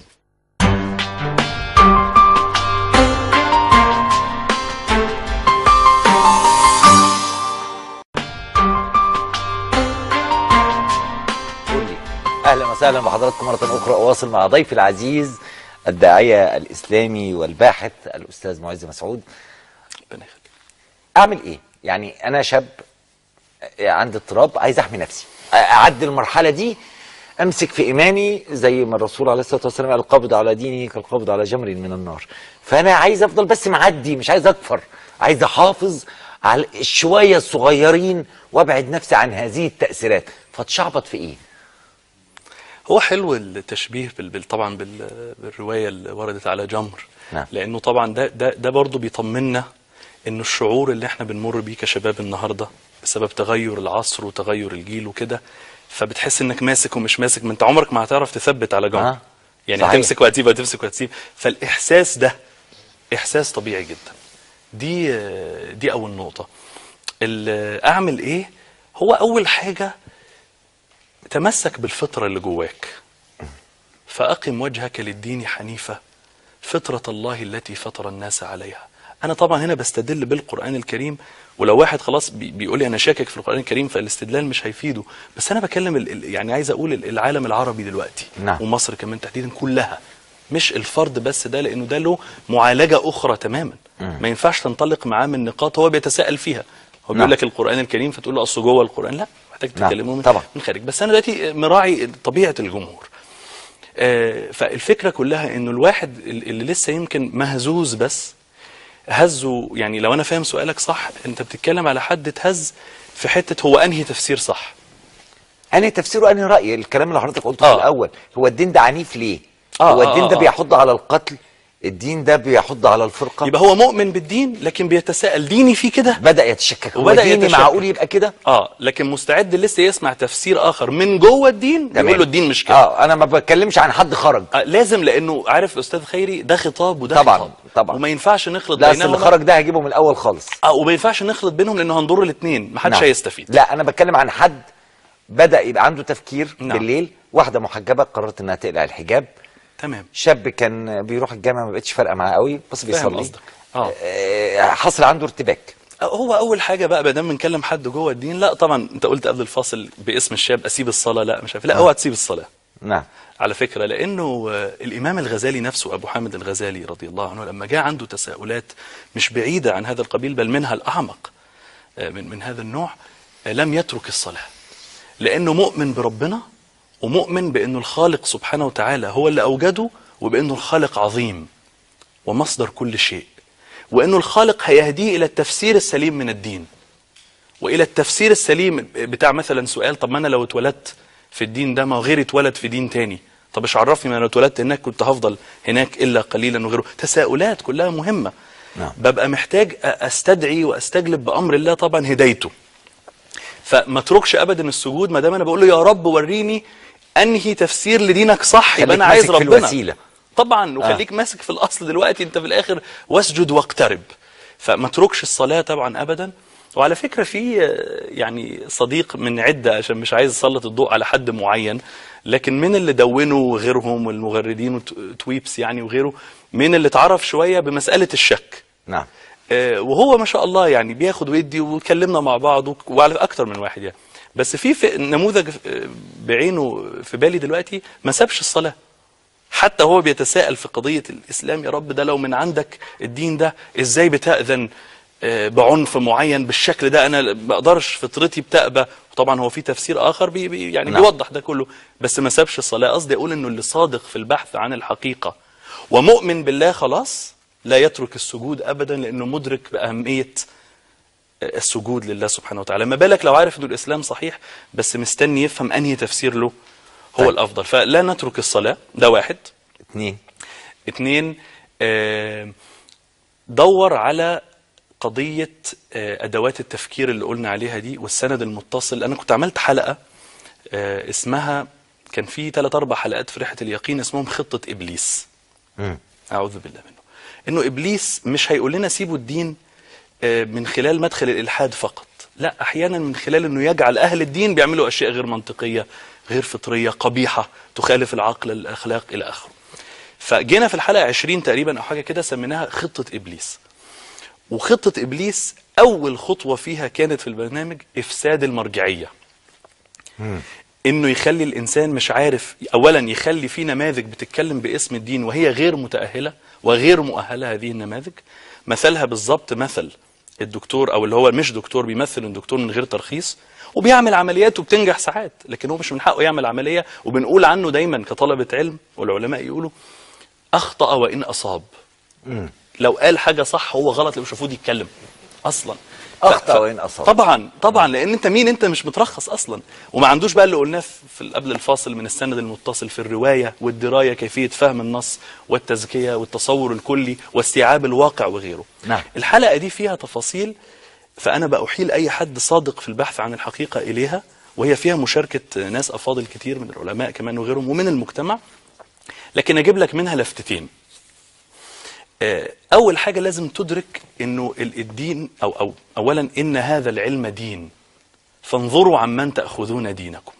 قول لي اهلا وسهلا بحضراتكم مره اخرى اواصل مع ضيفي العزيز الداعيه الاسلامي والباحث الاستاذ معز مسعود ربنا يخليك. اعمل ايه يعني انا شاب عندي اضطراب عايز احمي نفسي اعدي المرحله دي امسك في ايماني زي ما الرسول عليه الصلاه والسلام قال القبض على ديني كالقبض على جمر من النار فانا عايز افضل بس معدي مش عايز اكفر عايز احافظ على الشويه الصغيرين وابعد نفسي عن هذه التاثيرات فتشعبط في ايه هو حلو التشبيه بال... بال... طبعا بال... بالروايه اللي وردت على جمر نعم. لانه طبعا ده ده ده برضه بيطمنا انه الشعور اللي احنا بنمر بيه كشباب النهارده بسبب تغير العصر وتغير الجيل وكده فبتحس انك ماسك ومش ماسك ما انت عمرك ما هتعرف تثبت على جمر آه. يعني صحيح. هتمسك وهتسيب هتمسك وهتسيب فالاحساس ده احساس طبيعي جدا دي دي اول نقطه ال- اعمل ايه هو اول حاجه تمسك بالفطره اللي جواك فاقم وجهك للدين حنيفه فطره الله التي فطر الناس عليها انا طبعا هنا بستدل بالقران الكريم ولو واحد خلاص بي- بيقول لي انا شاكك في القران الكريم فالاستدلال مش هيفيده بس انا بكلم ال- ال- يعني عايز اقول ال- العالم العربي دلوقتي نعم. ومصر كمان تحديدا كلها مش الفرد بس ده لانه ده له معالجه اخرى تماما ما ينفعش تنطلق معاه من نقاط هو بيتساءل فيها هو نعم. بيقول لك القران الكريم فتقول له اصل جوه القران لا محتاج نعم. تتكلمه من, طبعا. من خارج بس انا دلوقتي مراعي طبيعه الجمهور آه، فالفكره كلها انه الواحد ال- اللي لسه يمكن مهزوز بس هزه يعني لو انا فاهم سؤالك صح انت بتتكلم على حد اتهز في حته هو انهي تفسير صح أنا تفسيره أنا رأيي الكلام اللي حضرتك قلته آه. في الأول هو الدين ده عنيف ليه؟ آه، هو آه، الدين ده آه. بيحض على القتل الدين ده بيحض على الفرقة يبقى هو مؤمن بالدين لكن بيتساءل ديني فيه كده بدأ يتشكك هو وبدأ ديني يتشكك. معقول يبقى كده؟ اه لكن مستعد لسه يسمع تفسير اخر من جوه الدين تمام. يقول له الدين مش كده اه انا ما بتكلمش عن حد خرج آه لازم لانه عارف استاذ خيري ده خطاب وده طبعاً، خطاب طبعاً. وما ينفعش نخلط لا أصل اللي بينهما خرج ده هجيبه من الاول خالص اه وما ينفعش نخلط بينهم لانه هنضر الاثنين محدش نعم. هيستفيد لا انا بتكلم عن حد بدا يبقى عنده تفكير نعم. بالليل واحده محجبه قررت انها تقلع الحجاب تمام شاب كان بيروح الجامعه ما بقتش فارقه معاه قوي بس فاهم بيصلي قصدك. آه. آه، حصل عنده ارتباك هو اول حاجه بقى ما دام بنكلم حد جوه الدين لا طبعا انت قلت قبل الفاصل باسم الشاب اسيب الصلاه لا مش عارف لا اوعى تسيب الصلاه نعم على فكره لانه آه، الامام الغزالي نفسه ابو حامد الغزالي رضي الله عنه لما جاء عنده تساؤلات مش بعيده عن هذا القبيل بل منها الاعمق آه، من من هذا النوع آه، لم يترك الصلاه لانه مؤمن بربنا ومؤمن بانه الخالق سبحانه وتعالى هو اللي اوجده وبانه الخالق عظيم ومصدر كل شيء وانه الخالق هيهديه الى التفسير السليم من الدين والى التفسير السليم بتاع مثلا سؤال طب ما انا لو اتولدت في الدين ده ما هو غيري اتولد في دين تاني طب ايش عرفني ما انا لو اتولدت هناك كنت هفضل هناك الا قليلا وغيره تساؤلات كلها مهمه نعم. ببقى محتاج أ- استدعي واستجلب بامر الله طبعا هدايته فما اتركش ابدا السجود ما دام انا بقول له يا رب وريني انهي تفسير لدينك صح يبقى خليك انا عايز ماسك في ربنا الوسيلة. طبعا وخليك ماسك في الاصل دلوقتي انت في الاخر واسجد واقترب فما تركش الصلاه طبعا ابدا وعلى فكره في آه، يعني صديق من عده عشان مش عايز اسلط الضوء على حد معين لكن من اللي دونوا وغيرهم والمغردين وتويبس يعني وغيره من اللي اتعرف شويه بمساله الشك نعم آه، وهو ما شاء الله يعني بياخد ويدي وكلمنا مع بعض وك- وعلى اكتر من واحد يعني بس في في نموذج آه، بعينه في بالي دلوقتي ما سابش الصلاه حتى هو بيتساءل في قضيه الاسلام يا رب ده لو من عندك الدين ده ازاي بتاذن آه، بعنف معين بالشكل ده انا ما بقدرش فطرتي بتأبى وطبعا هو في تفسير اخر بي بي يعني نعم. بيوضح ده كله بس ما سابش الصلاه قصدي اقول انه اللي صادق في البحث عن الحقيقه ومؤمن بالله خلاص لا يترك السجود ابدا لانه مدرك باهميه السجود لله سبحانه وتعالى ما بالك لو عارف انه الاسلام صحيح بس مستني يفهم انهي تفسير له هو طيب. الافضل فلا نترك الصلاه ده واحد اتنين اتنين آه، دور على قضية آه، أدوات التفكير اللي قلنا عليها دي والسند المتصل أنا كنت عملت حلقة آه، اسمها كان في ثلاث أربع حلقات في رحلة اليقين اسمهم خطة إبليس مم. أعوذ بالله منه إنه إبليس مش هيقول لنا سيبوا الدين آه، من خلال مدخل الإلحاد فقط لا أحيانا من خلال إنه يجعل أهل الدين بيعملوا أشياء غير منطقية غير فطرية قبيحة تخالف العقل الأخلاق إلى آخره فجينا في الحلقة 20 تقريبا أو حاجة كده سميناها خطة إبليس وخطة إبليس أول خطوة فيها كانت في البرنامج إفساد المرجعية انه يخلي الانسان مش عارف اولا يخلي في نماذج بتتكلم باسم الدين وهي غير متاهله وغير مؤهله هذه النماذج مثلها بالظبط مثل الدكتور او اللي هو مش دكتور بيمثل الدكتور من غير ترخيص وبيعمل عمليات وبتنجح ساعات لكن هو مش من حقه يعمل عمليه وبنقول عنه دايما كطلبه علم والعلماء يقولوا اخطا وان اصاب لو قال حاجه صح هو غلط لو مش المفروض يتكلم اصلا أخطأ وإن أصاب. طبعا طبعا لان انت مين انت مش مترخص اصلا وما عندوش بقى اللي قلناه في في قبل الفاصل من السند المتصل في الروايه والدرايه كيفيه فهم النص والتزكيه والتصور الكلي واستيعاب الواقع وغيره نعم. الحلقه دي فيها تفاصيل فانا بأحيل اي حد صادق في البحث عن الحقيقه اليها وهي فيها مشاركه ناس افاضل كتير من العلماء كمان وغيرهم ومن المجتمع لكن اجيب لك منها لفتتين آه، اول حاجه لازم تدرك انه ال- الدين او او اولا ان هذا العلم دين فانظروا عمن تاخذون دينكم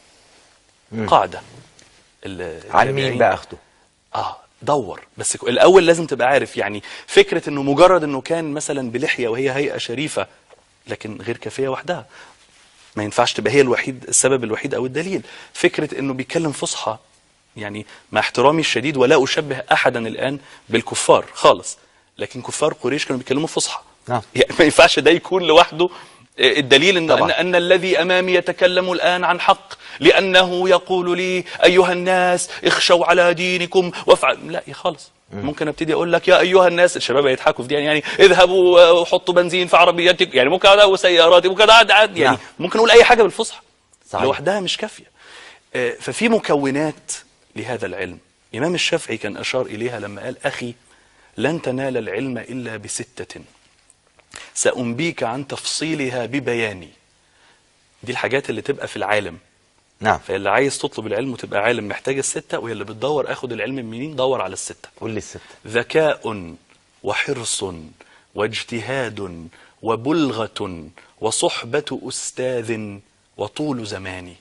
قاعده ال- عن مين التابعين. بقى أخده اه دور بس ك- الاول لازم تبقى عارف يعني فكره انه مجرد انه كان مثلا بلحيه وهي هيئه شريفه لكن غير كافيه وحدها ما ينفعش تبقى هي الوحيد السبب الوحيد او الدليل فكره انه بيتكلم فصحى يعني مع احترامي الشديد ولا اشبه احدا الان بالكفار خالص لكن كفار قريش كانوا بيتكلموا فصحى نعم. يعني ما ينفعش ده يكون لوحده آه، الدليل ان طبعا. ان, أن الذي امامي يتكلم الان عن حق لانه يقول لي ايها الناس اخشوا على دينكم وافعل لا يا خالص ممكن ابتدي اقول لك يا ايها الناس الشباب هيضحكوا في دي يعني, يعني اذهبوا آه، وحطوا بنزين في عربياتكم يعني ممكن اقعد وسياراتي ممكن اقعد عاد يعني نعم. ممكن اقول اي حاجه بالفصحى صحيح. لوحدها مش كافيه آه، ففي مكونات لهذا العلم إمام الشافعي كان أشار إليها لما قال أخي لن تنال العلم إلا بستة سأنبيك عن تفصيلها ببياني دي الحاجات اللي تبقى في العالم نعم فاللي عايز تطلب العلم وتبقى عالم محتاج الستة واللي بتدور أخد العلم منين دور على الستة قول لي الست ذكاء وحرص واجتهاد وبلغة وصحبة أستاذ وطول زمان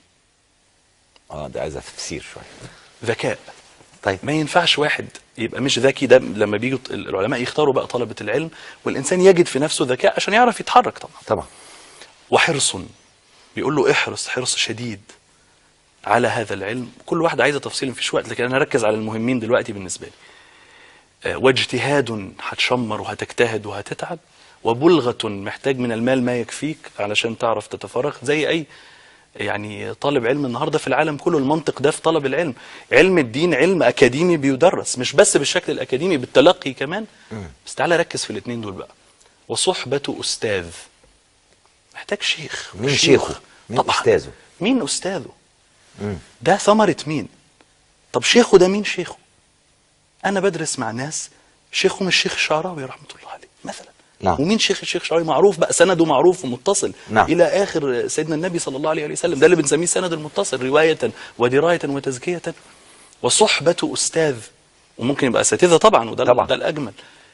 اه ده عايزة تفسير شوية ذكاء طيب ما ينفعش واحد يبقى مش ذكي ده لما بيجوا العلماء يختاروا بقى طلبة العلم والإنسان يجد في نفسه ذكاء عشان يعرف يتحرك طبعا طبعا وحرص بيقول له احرص حرص شديد على هذا العلم كل واحد عايزه تفصيل مفيش وقت لكن انا هركز على المهمين دلوقتي بالنسبه لي آه، واجتهاد هتشمر وهتجتهد وهتتعب وبلغة محتاج من المال ما يكفيك علشان تعرف تتفرغ زي أي يعني طالب علم النهارده في العالم كله المنطق ده في طلب العلم علم الدين علم أكاديمي بيدرس مش بس بالشكل الأكاديمي بالتلقي كمان بس تعالى ركز في الاثنين دول بقى وصحبة أستاذ محتاج شيخ مين شيوخ. شيخه؟ مين أستاذه؟ مين أستاذه ده ثمرة مين طب شيخه ده مين شيخه أنا بدرس مع ناس شيخهم الشيخ الشعراوي رحمة الله عليه مثلا نعم. ومين شيخ الشيخ الشعراوي معروف بقى سنده معروف ومتصل نعم. إلى آخر سيدنا النبي صلى الله عليه وسلم ده اللي بنسميه السند المتصل رواية ودراية وتزكية وصحبة أستاذ وممكن يبقى أساتذة طبعا وده طبعا. ده الأجمل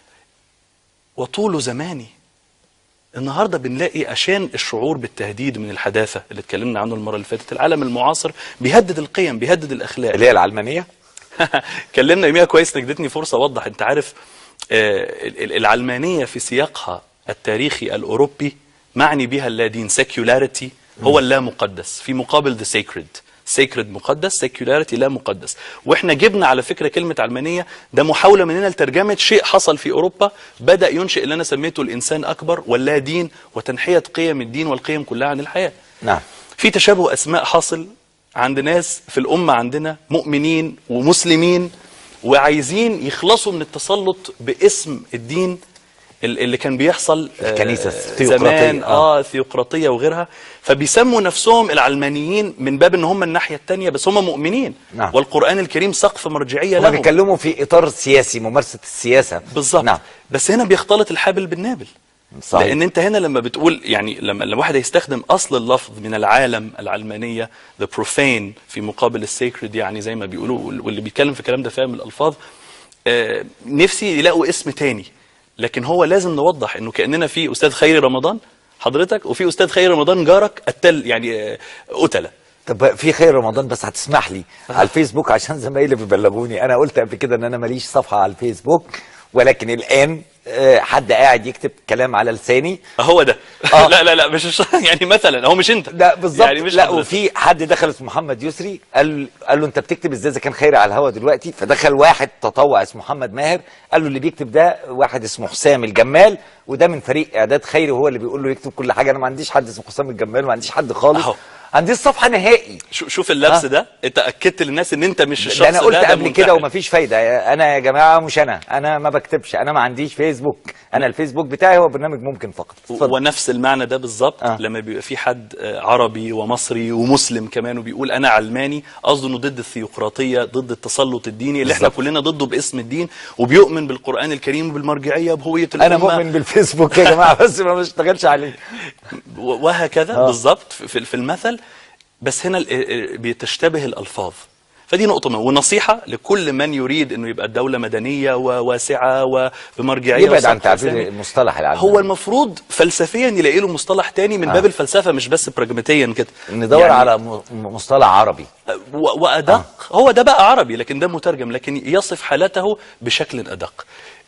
وطول زماني النهارده بنلاقي عشان الشعور بالتهديد من الحداثه اللي اتكلمنا عنه المره اللي فاتت العالم المعاصر بيهدد القيم بيهدد الاخلاق اللي هي العلمانية كلمنا يوميها كويس انك اديتني فرصه اوضح انت عارف آه، ال- ال- العلمانيه في سياقها التاريخي الاوروبي معني بها اللادين secularity هو اللا مقدس في مقابل the sacred sacred مقدس secularity لا مقدس واحنا جبنا على فكره كلمه علمانيه ده محاوله مننا لترجمه شيء حصل في اوروبا بدا ينشئ اللي انا سميته الانسان اكبر واللا دين وتنحيه قيم الدين والقيم كلها عن الحياه نعم في تشابه اسماء حاصل عند ناس في الامه عندنا مؤمنين ومسلمين وعايزين يخلصوا من التسلط باسم الدين ال- اللي كان بيحصل آه، الكنيسة الثيوقراطية، زمان آه. اه ثيوقراطيه وغيرها فبيسموا نفسهم العلمانيين من باب ان هم الناحيه الثانيه بس هم مؤمنين نعم. والقران الكريم سقف مرجعيه هما لهم بيتكلموا في إطار سياسي ممارسة السياسة بالظبط نعم بس هنا بيختلط الحابل بالنابل صحيح. لان انت هنا لما بتقول يعني لما لما واحد هيستخدم اصل اللفظ من العالم العلمانيه the profane في مقابل السيكريد يعني زي ما بيقولوا وال- واللي بيتكلم في الكلام ده فاهم الالفاظ آه نفسي يلاقوا اسم تاني لكن هو لازم نوضح انه كاننا في استاذ خيري رمضان حضرتك وفي استاذ خيري رمضان جارك التل يعني آه، قتله طب في خير رمضان بس هتسمح لي على الفيسبوك عشان زمايلي بيبلغوني انا قلت قبل كده ان انا ماليش صفحه على الفيسبوك ولكن الان آه، حد قاعد يكتب كلام على لساني هو ده آه. لا لا لا مش الش- يعني مثلا هو مش انت لا بالظبط يعني مش لا حضرتك. وفي حد دخل اسمه محمد يسري قال قال له انت بتكتب ازاي اذا كان خيري على الهوا دلوقتي فدخل واحد تطوع اسمه محمد ماهر قال له اللي بيكتب ده واحد اسمه حسام الجمال وده من فريق اعداد خيري وهو اللي بيقول له يكتب كل حاجه انا ما عنديش حد اسمه حسام الجمال ما عنديش حد خالص أهو. عنديش صفحه نهائي شو- شوف اللبس آه. ده انت اكدت للناس ان انت مش الشخص ده انا قلت ده قبل كده منتحر. ومفيش فايده انا يا جماعه مش انا انا ما بكتبش انا ما عنديش فيسبوك انا الفيسبوك بتاعي هو برنامج ممكن فقط اتفضل. ونفس المعنى ده بالظبط آه. لما بيبقى في حد آه، عربي ومصري ومسلم كمان وبيقول انا علماني قصده انه ضد الثيوقراطيه ضد التسلط الديني اللي احنا بالظبط. كلنا ضده باسم الدين وبيؤمن بالقران الكريم وبالمرجعيه وبهويه انا الامه مؤمن بالفيسبوك يا جماعه بس ما بشتغلش عليه و- وهكذا آه. بالظبط في في المثل بس هنا ال- بتشتبه الالفاظ فدي نقطة مهمة ونصيحة لكل من يريد انه يبقى الدولة مدنية وواسعة وبمرجعية يبعد عن وسقف تعبير إسلامي. المصطلح العام هو المفروض فلسفيا يلاقي له مصطلح تاني من آه. باب الفلسفة مش بس براجماتيا كده ندور يعني على م- مصطلح عربي و- وأدق هو ده بقى عربي لكن ده مترجم لكن يصف حالته بشكل أدق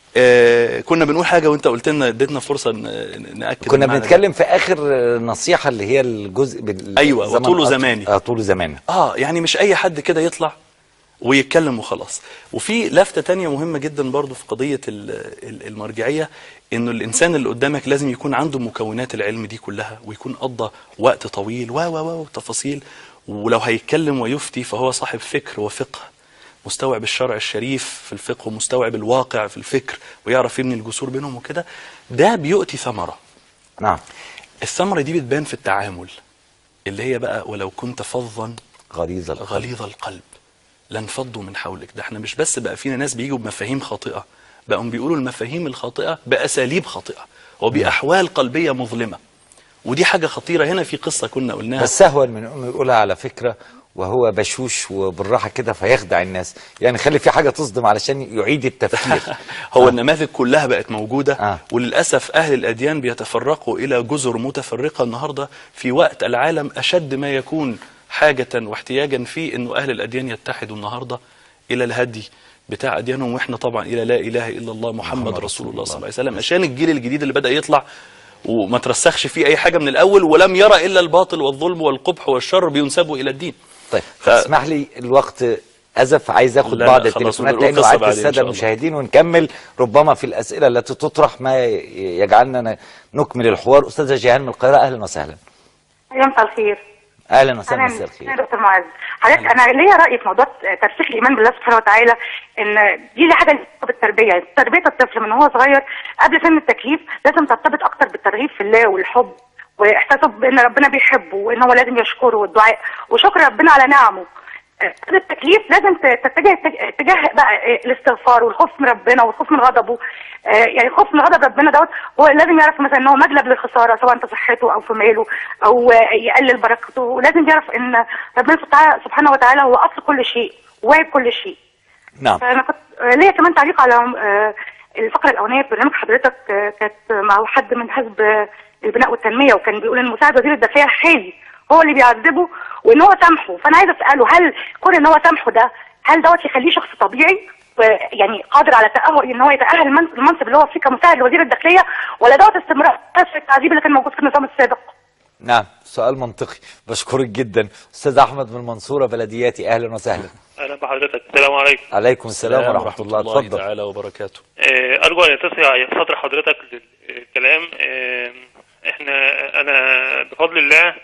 آه كنا بنقول حاجة وانت قلت لنا اديتنا فرصة ن- نأكد كنا المعنى ده. بنتكلم في اخر نصيحه اللي هي الجزء بال- أيوة، زمن وطوله أطول. زماني. اه طول زماني اه يعني مش اي حد كده يطلع ويتكلم وخلاص وفي لفتة تانية مهمة جدا برضو في قضية ال- ال- المرجعية انه الانسان اللي قدامك لازم يكون عنده مكونات العلم دي كلها ويكون قضى وقت طويل و و و وتفاصيل ولو هيتكلم ويفتي فهو صاحب فكر وفقه مستوعب الشرع الشريف في الفقه ومستوعب الواقع في الفكر ويعرف يبني الجسور بينهم وكده ده بيؤتي ثمرة نعم الثمرة دي بتبان في التعامل اللي هي بقى ولو كنت فظا غليظ القلب غليظ القلب لانفضوا من حولك ده احنا مش بس بقى فينا ناس بيجوا بمفاهيم خاطئة بقوا بيقولوا المفاهيم الخاطئة بأساليب خاطئة وبأحوال قلبية مظلمة ودي حاجة خطيرة هنا في قصة كنا قلناها بس سهوا من انه يقولها على فكره وهو بشوش وبالراحه كده فيخدع الناس يعني خلي في حاجه تصدم علشان يعيد التفكير هو النماذج كلها بقت موجودة آه. وللأسف أهل الأديان بيتفرقوا إلى جزر متفرقة النهاردة في وقت العالم أشد ما يكون حاجة واحتياجا فيه أنه أهل الأديان يتحدوا النهاردة إلى الهدي بتاع أديانهم وإحنا طبعا إلى لا إله إلا الله محمد, محمد رسول الله صلى الله عليه الله. وسلم عشان الجيل الجديد اللي بدأ يطلع وما ترسخش فيه أي حاجة من الأول ولم يرى إلا الباطل والظلم والقبح والشر بينسبوا إلى الدين طيب ف- اسمح لي الوقت ازف عايز اخد لا، بعض لا، خلاص، التليفونات ونقول لانه قصة عاد بعدين إن الساده شاء الله. المشاهدين ونكمل ربما في الاسئله التي تطرح ما ي- يجعلنا ن- نكمل الحوار استاذه جيهان من القاهره اهلا وسهلا ايوه مساء الخير اهلا وسهلا انا مساء الخير أنا دكتور معاذ حضرتك انا ليا راي في موضوع ترسيخ الايمان بالله سبحانه وتعالى ان دي لها حاجه بالتربيه تربيه الطفل من هو صغير قبل سن التكليف لازم ترتبط اكتر بالترغيب في الله والحب واحساسه بان ربنا بيحبه وان هو لازم يشكره والدعاء وشكر ربنا على نعمه قبل التكليف لازم ت- تتجه اتج- اتجاه بقى آه، الاستغفار والخوف من ربنا والخوف من غضبه آه، يعني الخوف من غضب ربنا دوت هو لازم يعرف مثلا ان هو مجلب للخساره سواء في صحته او في ماله او آه، يقلل بركته ولازم يعرف ان ربنا سبحانه- سبحانه وتعالى هو اصل كل شيء وواهب كل شيء نعم فانا كنت آه، ليا كمان تعليق على آه، الفقره الاولانيه في برنامج حضرتك آه، كانت مع حد من حزب آه، البناء والتنميه وكان بيقول ان مساعد وزير الداخليه حالي هو اللي بيعذبه وان هو سامحه فانا عايزه اساله هل كون ان هو سامحه ده هل دوت يخليه شخص طبيعي و- يعني قادر على تأهل ان هو يتأهل المن- المنصب اللي هو فيه كمساعد لوزير الداخليه ولا دوت استمرار في التعذيب اللي كان موجود في النظام السابق نعم سؤال منطقي بشكرك جدا استاذ احمد من المنصوره بلدياتي اهلا وسهلا اهلا بحضرتك السلام عليكم عليكم السلام ورحمه الله اتفضل تعالى وبركاته آه، ارجو ان يتسع صدر حضرتك للكلام آه، احنا انا بفضل الله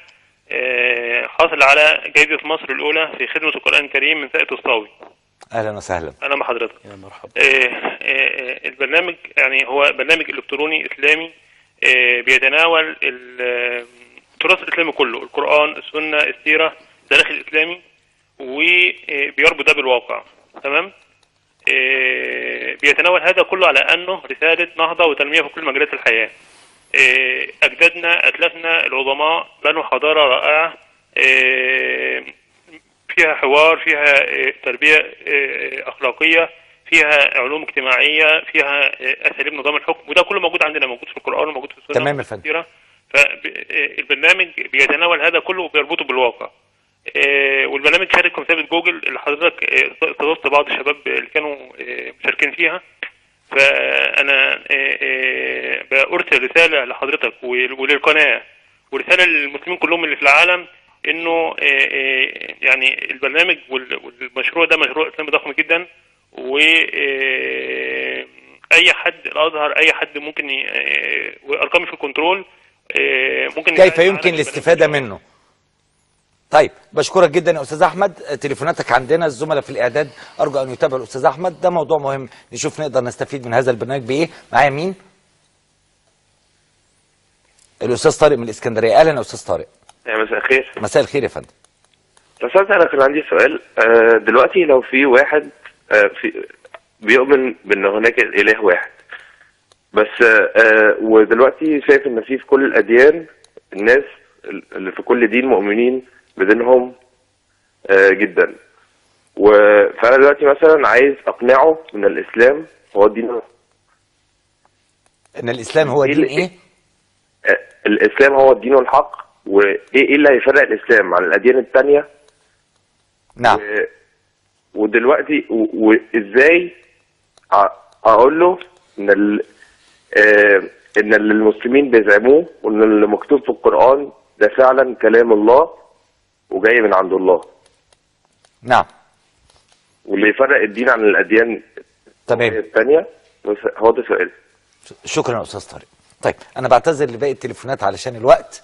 آه، حاصل على جائزة مصر الأولى في خدمة القرآن الكريم من ساقية الصاوي اهلا وسهلا أهلا بحضرتك يا مرحبا آه، آه، البرنامج يعني هو برنامج إلكتروني إسلامي آه، بيتناول ال- آه، التراث الإسلامي كله القرآن السنة السيرة التاريخ الإسلامي وبيربط ده بالواقع تمام آه، بيتناول هذا كله على أنه رسالة نهضة وتنمية في كل مجالات الحياة آه، أجدادنا أتلافنا العظماء بنوا حضارة رائعة آه، فيها حوار فيها آه، تربية آه، أخلاقية فيها علوم اجتماعية فيها آه، أساليب نظام الحكم وده كله موجود عندنا موجود في القرآن وموجود في السنة تمام يا وموجود في فندم. السيرة. فالبرنامج بيتناول هذا كله وبيربطه بالواقع آه، والبرنامج شارك في مثابة جوجل اللي حضرتك آه، استضفت بعض الشباب اللي كانوا آه، مشاركين فيها فأنا آه، آه، بأرسل رسالة لحضرتك ول- وللقناة ورسالة للمسلمين كلهم اللي في العالم إنه آه، آه، يعني البرنامج وال- والمشروع ده مشروع إسلامي ضخم جدا و آه، أي حد الأزهر أي حد ممكن ي- آه، وأرقامي في الكنترول آه، ممكن كيف يساعد معانا يمكن في البرنامج الاستفاده ده. منه طيب بشكرك جدا يا استاذ احمد تليفوناتك عندنا الزملاء في الاعداد ارجو ان يتابعوا الاستاذ احمد ده موضوع مهم نشوف نقدر نستفيد من هذا البرنامج بايه معايا مين الاستاذ طارق من الاسكندريه اهلا يا استاذ طارق يا مساء الخير مساء الخير يا فندم بس انا كان عندي سؤال آه، دلوقتي لو في واحد آه، في بيؤمن بان هناك اله واحد بس آه، آه، ودلوقتي شايف ان في في كل الاديان الناس اللي في كل دين مؤمنين بدينهم آه، جدا و- فانا دلوقتي مثلا عايز اقنعه من الاسلام هو الدين ان الاسلام هو إيه دين اللي- ايه آه، الاسلام هو الدين الحق وايه ايه اللي هيفرق الاسلام عن الاديان التانية نعم و- ودلوقتي و- وازاي أ- اقول له ان ال... آه، ان اللي المسلمين بيزعموه وان اللي مكتوب في القران ده فعلا كلام الله وجاي من عند الله نعم واللي يفرق الدين عن الاديان تمام الثانيه بس هو ده سؤال شكرا يا استاذ طارق طيب انا بعتذر لباقي التليفونات علشان الوقت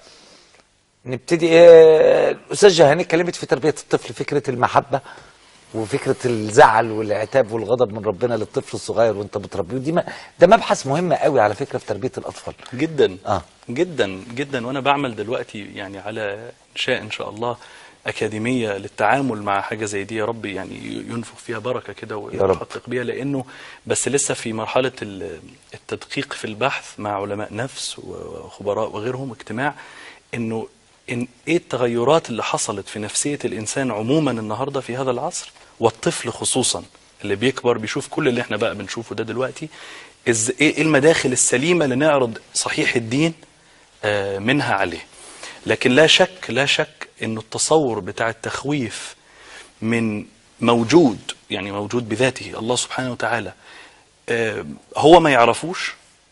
نبتدي آه، الاستاذ جهان اتكلمت في تربيه الطفل فكره المحبه وفكره الزعل والعتاب والغضب من ربنا للطفل الصغير وانت بتربيه ودي ما ده مبحث مهم قوي على فكره في تربيه الاطفال جدا آه. جدا جدا وانا بعمل دلوقتي يعني على انشاء ان شاء الله اكاديميه للتعامل مع حاجه زي دي يا رب يعني ينفخ فيها بركه كده يا رب. ويحقق بيها لانه بس لسه في مرحله ال- التدقيق في البحث مع علماء نفس وخبراء وغيرهم اجتماع انه إن ايه التغيرات اللي حصلت في نفسيه الانسان عموما النهارده في هذا العصر والطفل خصوصا اللي بيكبر بيشوف كل اللي احنا بقى بنشوفه ده دلوقتي إز ايه المداخل السليمه لنعرض صحيح الدين آه، منها عليه لكن لا شك لا شك انه التصور بتاع التخويف من موجود يعني موجود بذاته الله سبحانه وتعالى آه، هو ما يعرفوش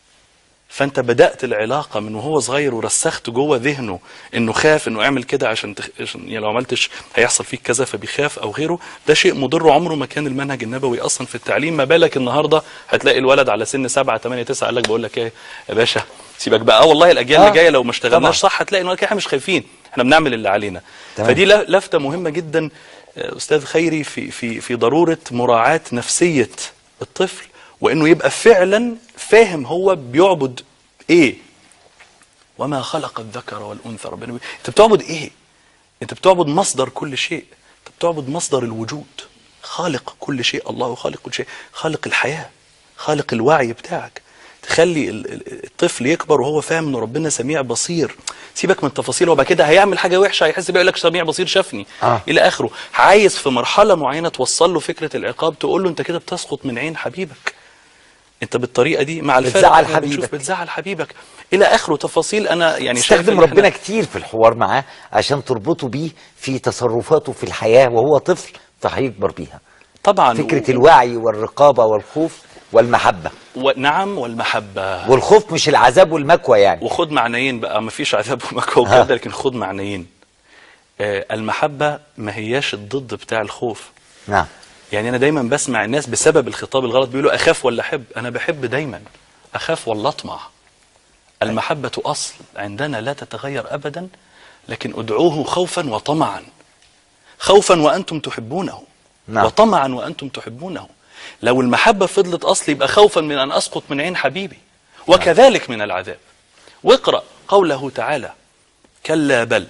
فانت بدات العلاقه من وهو صغير ورسخت جوه ذهنه انه خاف انه اعمل كده عشان, تخ... عشان يعني لو عملتش هيحصل فيك كذا فبيخاف او غيره ده شيء مضر عمره ما كان المنهج النبوي اصلا في التعليم ما بالك النهارده هتلاقي الولد على سن 7 8 9 قال لك بقول لك ايه يا باشا سيبك بقى اه والله الاجيال آه، اللي جايه لو ما اشتغلناش طبعا. صح هتلاقي انه احنا مش خايفين احنا بنعمل اللي علينا تمام. فدي ل- لفته مهمه جدا آه، استاذ خيري في في في ضروره مراعاه نفسيه الطفل وانه يبقى فعلا فاهم هو بيعبد ايه وما خلق الذكر والانثى ربنا بي... انت بتعبد ايه انت بتعبد مصدر كل شيء انت بتعبد مصدر الوجود خالق كل شيء الله خالق كل شيء خالق الحياه خالق الوعي بتاعك تخلي ال- ال- الطفل يكبر وهو فاهم ان ربنا سميع بصير سيبك من التفاصيل وبعد كده هيعمل حاجه وحشه هيحس بيها يقول لك سميع بصير شافني آه. الى اخره عايز في مرحله معينه توصل له فكره العقاب تقول له انت كده بتسقط من عين حبيبك انت بالطريقه دي مع الفرق بتزعل احنا بنشوف حبيبك. بتزعل حبيبك الى اخره تفاصيل انا يعني شايف استخدم إن إحنا- ربنا كتير في الحوار معاه عشان تربطه بيه في تصرفاته في الحياه وهو طفل فهيكبر بيها طبعا فكره الوعي والرقابه والخوف والمحبه ونعم والمحبه والخوف مش العذاب والمكوى يعني وخد معنيين بقى ما فيش عذاب ومكوى وكده لكن خد معنيين آه المحبه ما هياش الضد بتاع الخوف نعم يعني انا دايما بسمع الناس بسبب الخطاب الغلط بيقولوا اخاف ولا احب انا بحب دايما اخاف ولا اطمع المحبه اصل عندنا لا تتغير ابدا لكن ادعوه خوفا وطمعا خوفا وانتم تحبونه نعم. وطمعا وانتم تحبونه لو المحبه فضلت اصل يبقى خوفا من ان اسقط من عين حبيبي وكذلك من العذاب واقرا قوله تعالى كلا بل